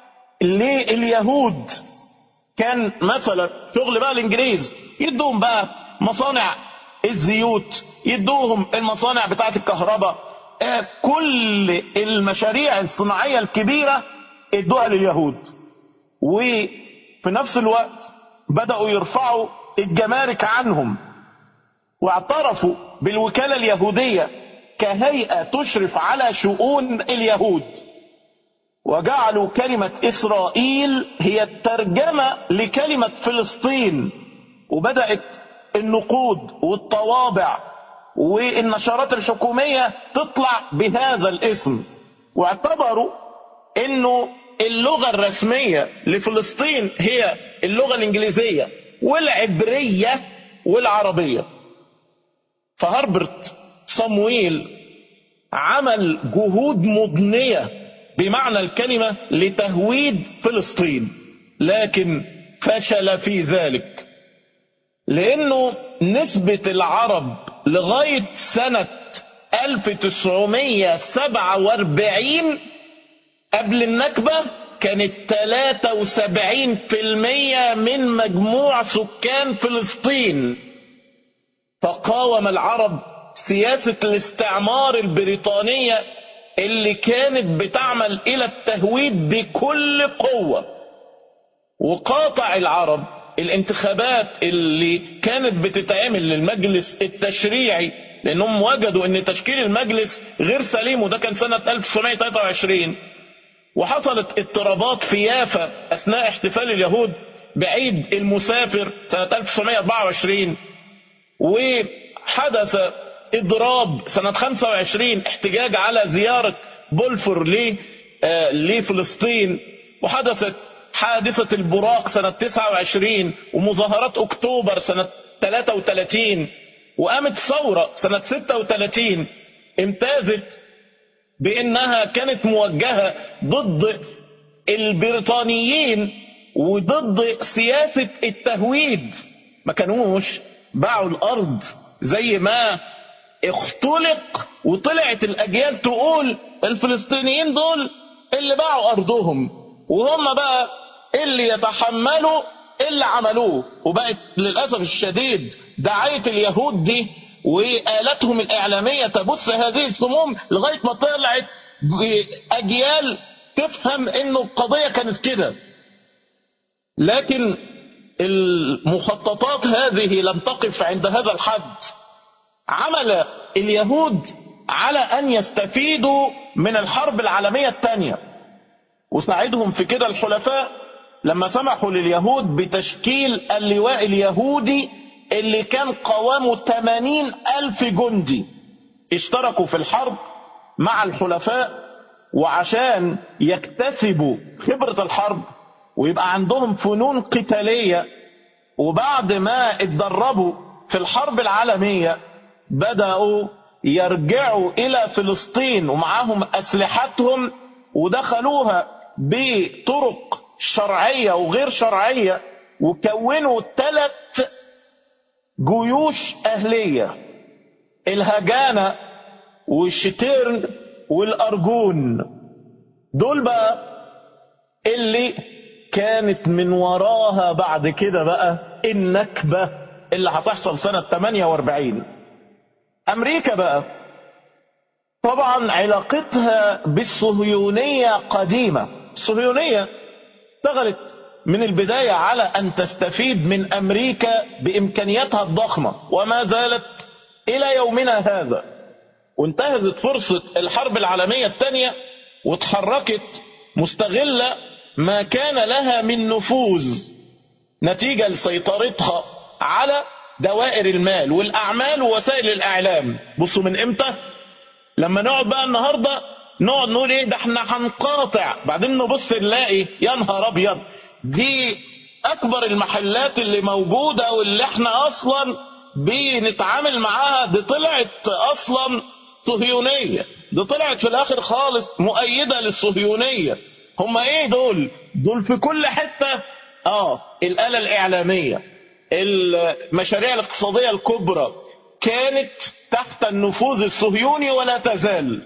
A: لليهود كان مثلا شغل بقى الانجليز يدوهم بقى مصانع الزيوت يدوهم المصانع بتاعت الكهرباء آه كل المشاريع الصناعية الكبيرة ادوها لليهود وفي نفس الوقت بدأوا يرفعوا الجمارك عنهم واعترفوا بالوكالة اليهودية كهيئة تشرف على شؤون اليهود وجعلوا كلمة إسرائيل هي الترجمة لكلمة فلسطين وبدأت النقود والطوابع والنشرات الحكومية تطلع بهذا الاسم واعتبروا انه اللغة الرسمية لفلسطين هي اللغة الانجليزية والعبرية والعربية فهربرت صمويل عمل جهود مضنية بمعنى الكلمة لتهويد فلسطين لكن فشل في ذلك لانه نسبة العرب لغاية سنة 1947 قبل النكبة كانت 73% من مجموع سكان فلسطين فقاوم العرب سياسة الاستعمار البريطانية اللي كانت بتعمل الى التهويد بكل قوة وقاطع العرب الانتخابات اللي كانت بتتعمل للمجلس التشريعي لانهم وجدوا ان تشكيل المجلس غير سليم وده كان سنة 1923 وحصلت اضطرابات في يافا اثناء احتفال اليهود بعيد المسافر سنة 1924 وحدث اضراب سنة 25 احتجاج على زيارة بولفور لفلسطين وحدثت حادثة البراق سنة 29 ومظاهرات اكتوبر سنة 33 وقامت ثورة سنة 36 امتازت بانها كانت موجهة ضد البريطانيين وضد سياسة التهويد ما كانوش باعوا الارض زي ما اختلق وطلعت الاجيال تقول الفلسطينيين دول اللي باعوا ارضهم وهم بقى اللي يتحملوا اللي عملوه وبقت للاسف الشديد دعايه اليهود دي والاتهم الاعلاميه تبث هذه السموم لغايه ما طلعت اجيال تفهم انه القضيه كانت كده لكن المخططات هذه لم تقف عند هذا الحد عمل اليهود على ان يستفيدوا من الحرب العالميه الثانيه وساعدهم في كده الحلفاء لما سمحوا لليهود بتشكيل اللواء اليهودي اللي كان قوامه 80 ألف جندي اشتركوا في الحرب مع الحلفاء وعشان يكتسبوا خبرة الحرب ويبقى عندهم فنون قتالية وبعد ما اتدربوا في الحرب العالمية بدأوا يرجعوا إلى فلسطين ومعاهم أسلحتهم ودخلوها بطرق شرعية وغير شرعية وكونوا ثلاث جيوش أهلية الهجانة والشتيرن والأرجون دول بقى اللي كانت من وراها بعد كده بقى النكبة اللي هتحصل سنة 48 أمريكا بقى طبعا علاقتها بالصهيونية قديمة الصهيونية اشتغلت من البداية على أن تستفيد من أمريكا بإمكانياتها الضخمة وما زالت إلى يومنا هذا وانتهزت فرصة الحرب العالمية الثانية وتحركت مستغلة ما كان لها من نفوذ نتيجة لسيطرتها على دوائر المال والأعمال ووسائل الإعلام بصوا من إمتى لما نقعد بقى النهاردة نقعد نقول إيه ده احنا هنقاطع بعدين نبص نلاقي يا نهار أبيض دي أكبر المحلات اللي موجودة واللي احنا أصلا بنتعامل معاها دي طلعت أصلا صهيونية دي طلعت في الآخر خالص مؤيدة للصهيونية هم ايه دول دول في كل حتة اه الآلة الإعلامية المشاريع الاقتصادية الكبرى كانت تحت النفوذ الصهيوني ولا تزال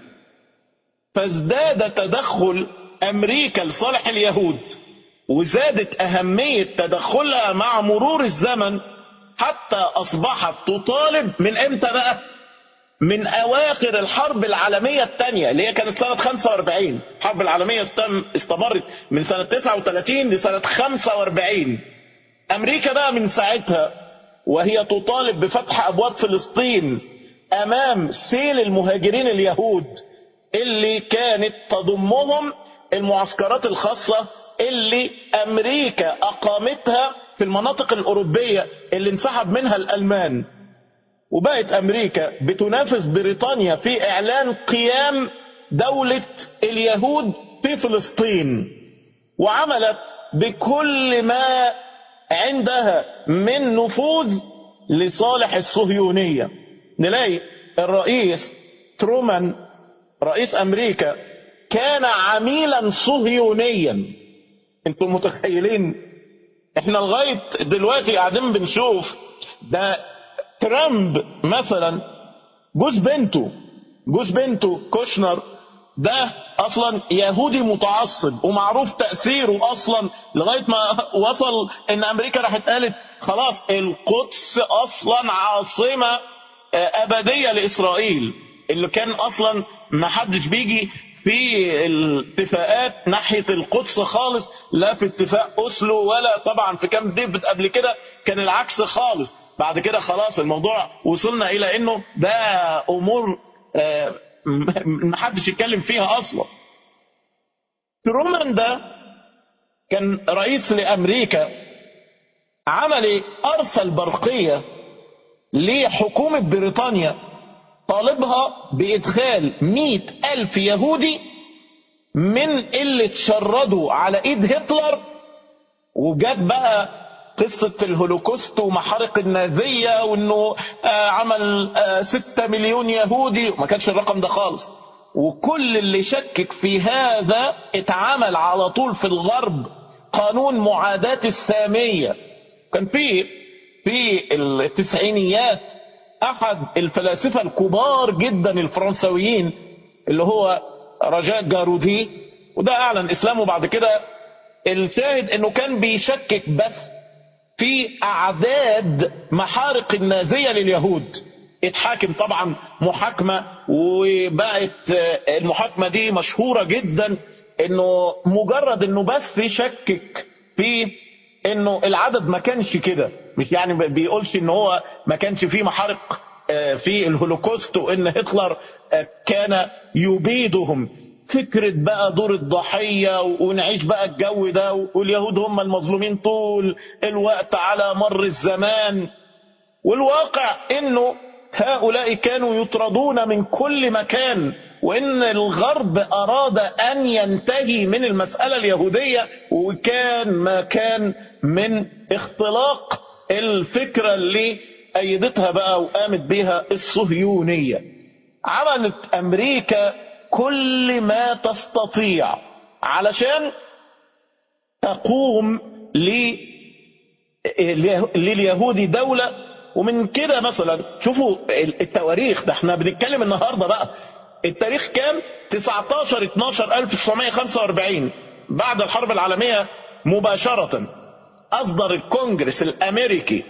A: فازداد تدخل أمريكا لصالح اليهود وزادت أهمية تدخلها مع مرور الزمن حتى أصبحت تطالب من إمتى بقى من أواخر الحرب العالمية الثانية اللي هي كانت سنة 45 الحرب العالمية استم استمرت من سنة 39 لسنة 45 أمريكا بقى من ساعتها وهي تطالب بفتح أبواب فلسطين أمام سيل المهاجرين اليهود اللي كانت تضمهم المعسكرات الخاصة اللي أمريكا أقامتها في المناطق الأوروبية اللي انسحب منها الألمان وبقت أمريكا بتنافس بريطانيا في إعلان قيام دولة اليهود في فلسطين وعملت بكل ما عندها من نفوذ لصالح الصهيونية نلاقي الرئيس ترومان رئيس أمريكا كان عميلا صهيونيا انتم متخيلين احنا لغاية دلوقتي قاعدين بنشوف ده ترامب مثلا جوز بنته جوز بنته كوشنر ده اصلا يهودي متعصب ومعروف تاثيره اصلا لغايه ما وصل ان امريكا راحت قالت خلاص القدس اصلا عاصمه ابديه لاسرائيل اللي كان اصلا ما حدش بيجي في الاتفاقات ناحيه القدس خالص لا في اتفاق اوسلو ولا طبعا في كامب ديفيد قبل كده كان العكس خالص بعد كده خلاص الموضوع وصلنا الى انه ده امور ما حدش يتكلم فيها اصلا ترومان ده كان رئيس لامريكا عمل ايه ارسل برقيه لحكومه بريطانيا طالبها بادخال مئة الف يهودي من اللي اتشردوا على ايد هتلر وجت بقى قصة الهولوكوست ومحارق النازية وانه آه عمل آه ستة مليون يهودي وما كانش الرقم ده خالص وكل اللي شكك في هذا اتعمل على طول في الغرب قانون معاداة السامية كان في في التسعينيات احد الفلاسفة الكبار جدا الفرنسويين اللي هو رجاء جارودي وده اعلن اسلامه بعد كده الشاهد انه كان بيشكك بس في اعداد محارق النازية لليهود اتحاكم طبعا محاكمة وبقت المحاكمة دي مشهورة جدا انه مجرد انه بس يشكك في انه العدد ما كانش كده مش يعني بيقولش ان هو ما كانش فيه محارق في الهولوكوست وان هتلر كان يبيدهم فكرة بقى دور الضحية ونعيش بقى الجو ده واليهود هم المظلومين طول الوقت على مر الزمان والواقع انه هؤلاء كانوا يطردون من كل مكان وان الغرب اراد ان ينتهي من المسألة اليهودية وكان ما كان من اختلاق الفكرة اللي ايدتها بقى وقامت بها الصهيونية عملت أمريكا كل ما تستطيع علشان تقوم لليهود دولة ومن كده مثلا شوفوا التواريخ ده احنا بنتكلم النهارده بقى التاريخ كام 19 12 1945 بعد الحرب العالمية مباشرة أصدر الكونجرس الأمريكي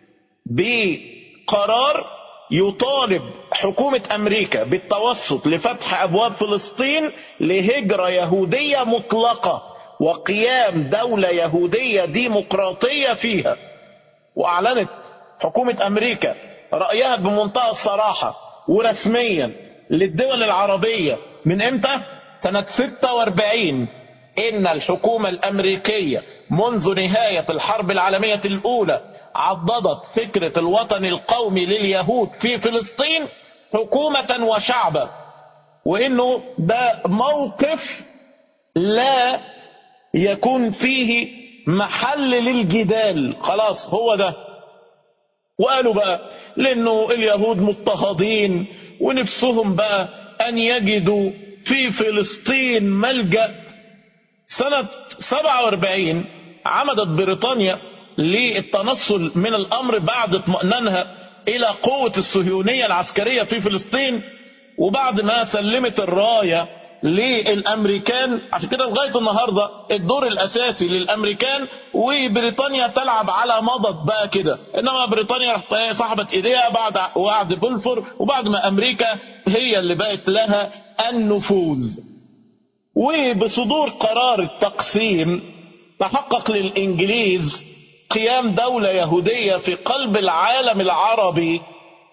A: بقرار يطالب حكومة أمريكا بالتوسط لفتح أبواب فلسطين لهجرة يهودية مطلقة وقيام دولة يهودية ديمقراطية فيها وأعلنت حكومة أمريكا رأيها بمنتهى الصراحة ورسميا للدول العربية من امتى؟ سنة 46 إن الحكومة الأمريكية منذ نهاية الحرب العالمية الأولى عضدت فكرة الوطن القومي لليهود في فلسطين حكومة وشعبا وإنه ده موقف لا يكون فيه محل للجدال خلاص هو ده وقالوا بقى لأنه اليهود مضطهدين ونفسهم بقى أن يجدوا في فلسطين ملجأ سنة 47 عمدت بريطانيا للتنصل من الأمر بعد اطمئنانها إلى قوة الصهيونية العسكرية في فلسطين وبعد ما سلمت الراية للأمريكان عشان كده لغاية النهاردة الدور الأساسي للأمريكان وبريطانيا تلعب على مضض بقى كده إنما بريطانيا راح صاحبت إيديها بعد وعد بلفور وبعد ما أمريكا هي اللي بقت لها النفوذ وبصدور قرار التقسيم تحقق للإنجليز قيام دولة يهودية في قلب العالم العربي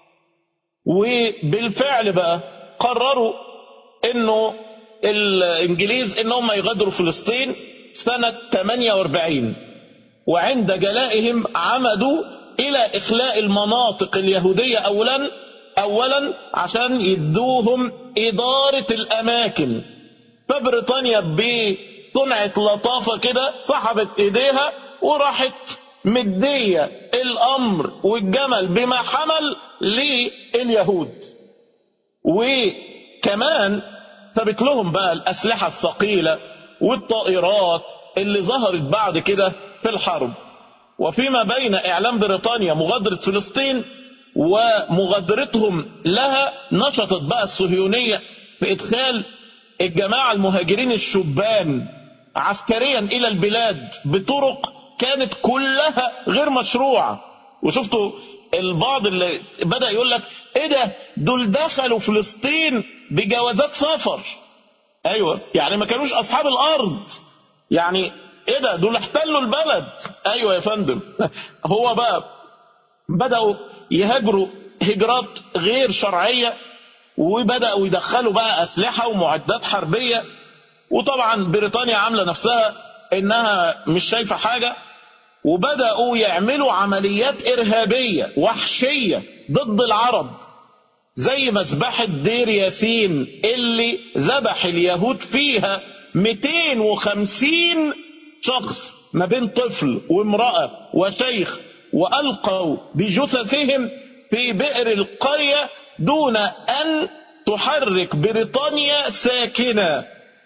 A: وبالفعل بقى قرروا انه الانجليز انهم يغادروا فلسطين سنة 48 وعند جلائهم عمدوا الى اخلاء المناطق اليهودية اولا اولا عشان يدوهم ادارة الاماكن فبريطانيا بصنعة لطافة كده سحبت ايديها وراحت مدية الامر والجمل بما حمل لليهود وكمان ثبت لهم بقى الاسلحة الثقيلة والطائرات اللي ظهرت بعد كده في الحرب وفيما بين اعلام بريطانيا مغادرة فلسطين ومغادرتهم لها نشطت بقى الصهيونية في ادخال الجماعة المهاجرين الشبان عسكريا الى البلاد بطرق كانت كلها غير مشروعة وشفتوا البعض اللي بدأ يقول لك ايه ده دول دخلوا فلسطين بجوازات سفر ايوه يعني ما كانوش اصحاب الارض يعني ايه ده دول احتلوا البلد ايوه يا فندم هو بقى بدأوا يهاجروا هجرات غير شرعية وبدأوا يدخلوا بقى أسلحة ومعدات حربية وطبعا بريطانيا عاملة نفسها إنها مش شايفة حاجة وبدأوا يعملوا عمليات إرهابية وحشية ضد العرب زي مذبحة دير ياسين اللي ذبح اليهود فيها 250 شخص ما بين طفل وامرأة وشيخ وألقوا بجثثهم في بئر القرية دون أن تحرك بريطانيا ساكنة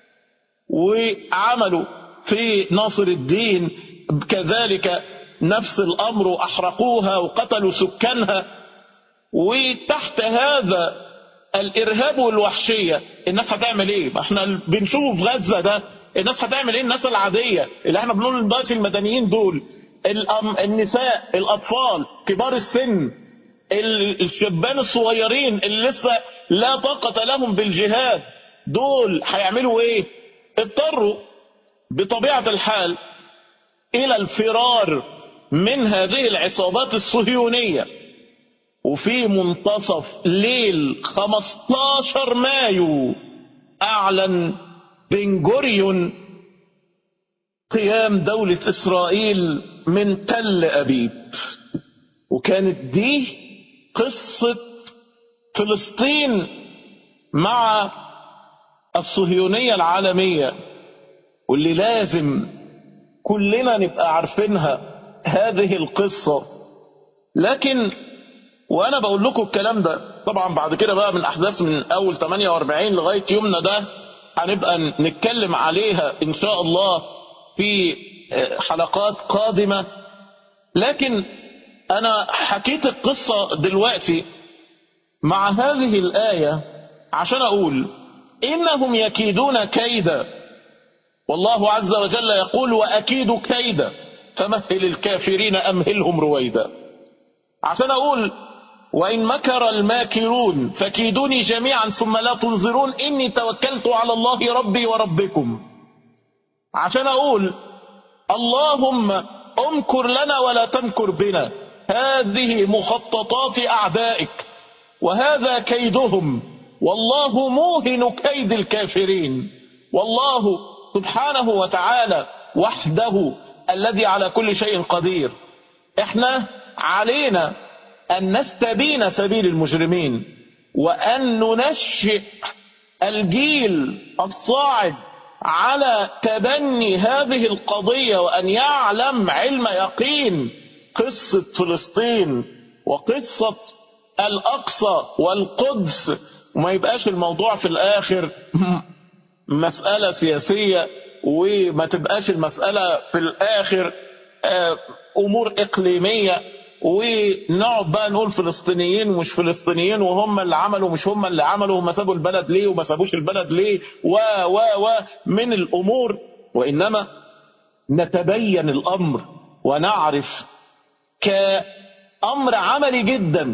A: وعملوا في ناصر الدين كذلك نفس الأمر أحرقوها وقتلوا سكانها وتحت هذا الإرهاب والوحشية الناس هتعمل إيه؟ ما احنا بنشوف غزة ده الناس هتعمل إيه الناس العادية اللي احنا بنقول دلوقتي المدنيين دول النساء الأطفال كبار السن الشبان الصغيرين اللي لسه لا طاقة لهم بالجهاد دول هيعملوا ايه اضطروا بطبيعة الحال الى الفرار من هذه العصابات الصهيونية وفي منتصف ليل 15 مايو اعلن بن جوريون قيام دولة اسرائيل من تل ابيب وكانت دي قصة فلسطين مع الصهيونية العالمية واللي لازم كلنا نبقى عارفينها هذه القصة لكن وانا بقول لكم الكلام ده طبعا بعد كده بقى من احداث من اول 48 لغايه يومنا ده هنبقى نتكلم عليها ان شاء الله في حلقات قادمه لكن انا حكيت القصه دلوقتي مع هذه الايه عشان اقول انهم يكيدون كيدا والله عز وجل يقول واكيد كيدا فمهل الكافرين امهلهم رويدا عشان اقول وإن مكر الماكرون فكيدوني جميعا ثم لا تنظرون إني توكلت على الله ربي وربكم عشان أقول اللهم امكر لنا ولا تمكر بنا هذه مخططات أعدائك وهذا كيدهم والله موهن كيد الكافرين والله سبحانه وتعالى وحده الذي على كل شيء قدير احنا علينا أن نستبين سبيل المجرمين وأن ننشئ الجيل الصاعد على تبني هذه القضية وأن يعلم علم يقين قصة فلسطين وقصة الأقصى والقدس وما يبقاش الموضوع في الآخر مسألة سياسية وما تبقاش المسألة في الآخر أمور إقليمية ونقعد بقى نقول فلسطينيين ومش فلسطينيين وهم اللي عملوا مش هم اللي عملوا هم سابوا البلد ليه وما سابوش البلد ليه و و و من الامور وانما نتبين الامر ونعرف كامر عملي جدا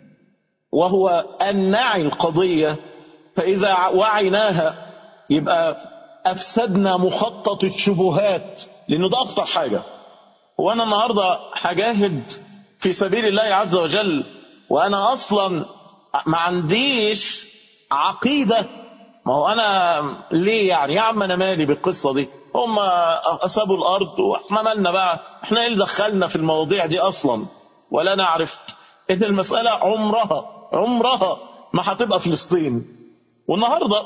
A: وهو ان نعي القضيه فاذا وعيناها يبقى افسدنا مخطط الشبهات لانه ده اخطر حاجه وانا النهارده هجاهد في سبيل الله عز وجل وانا اصلا ما عنديش عقيده ما هو انا ليه يعني يا عم انا مالي بالقصه دي هم سابوا الارض واحنا مالنا بقى احنا ايه اللي دخلنا في المواضيع دي اصلا ولا نعرف ان المساله عمرها عمرها ما هتبقى فلسطين والنهارده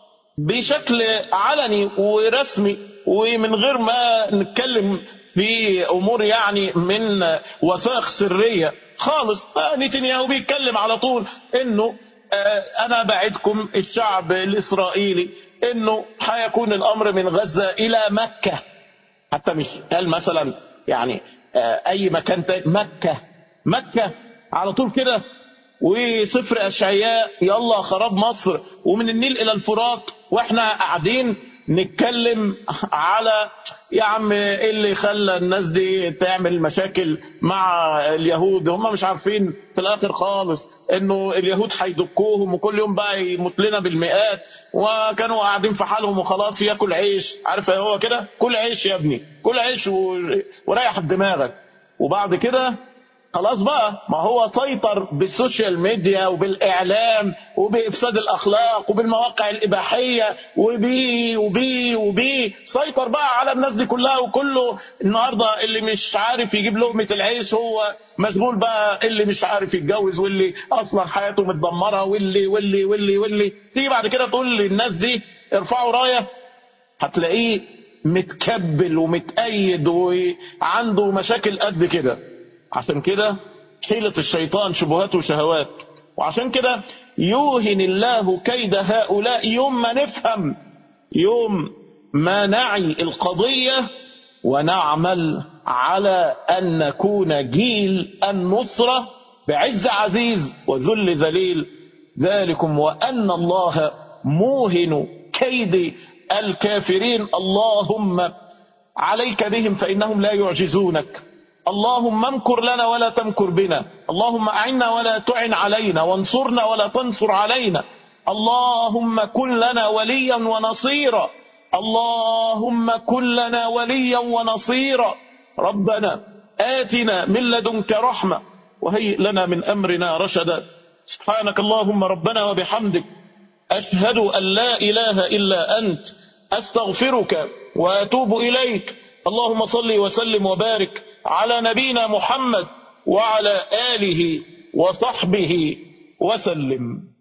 A: بشكل علني ورسمي ومن غير ما نتكلم في امور يعني من وثائق سريه خالص نتنياهو بيتكلم على طول انه انا بعدكم الشعب الاسرائيلي انه هيكون الامر من غزه الى مكه حتى مش قال مثلا يعني اي مكان تاني مكه مكه على طول كده وسفر اشعياء يلا خراب مصر ومن النيل الى الفرات واحنا قاعدين نتكلم على يا عم ايه اللي خلى الناس دي تعمل مشاكل مع اليهود هم مش عارفين في الاخر خالص انه اليهود هيدكوهم وكل يوم بقى يموت لنا بالمئات وكانوا قاعدين في حالهم وخلاص ياكل عيش عارف هو كده كل عيش يا ابني كل عيش و... وريح دماغك وبعد كده خلاص بقى ما هو سيطر بالسوشيال ميديا وبالاعلام وبافساد الاخلاق وبالمواقع الاباحيه وبي وبي وبي سيطر بقى على الناس دي كلها وكله النهارده اللي مش عارف يجيب لقمه العيش هو مشغول بقى اللي مش عارف يتجوز واللي اصلا حياته متدمره واللي واللي واللي واللي تيجي بعد كده تقول للناس دي ارفعوا رايه هتلاقيه متكبل ومتأيد وعنده مشاكل قد كده عشان كده حيلة الشيطان شبهات وشهوات وعشان كده يوهن الله كيد هؤلاء يوم ما نفهم يوم ما نعي القضية ونعمل على أن نكون جيل النصرة بعز عزيز وذل ذليل ذلكم وأن الله موهن كيد الكافرين اللهم عليك بهم فإنهم لا يعجزونك اللهم امكر لنا ولا تمكر بنا اللهم أعنا ولا تعن علينا وانصرنا ولا تنصر علينا اللهم كن لنا وليا ونصيرا اللهم كن لنا وليا ونصيرا ربنا آتنا من لدنك رحمة وهيئ لنا من أمرنا رشدا سبحانك اللهم ربنا وبحمدك أشهد أن لا إله إلا أنت أستغفرك وأتوب إليك اللهم صل وسلم وبارك على نبينا محمد وعلى آله وصحبه وسلم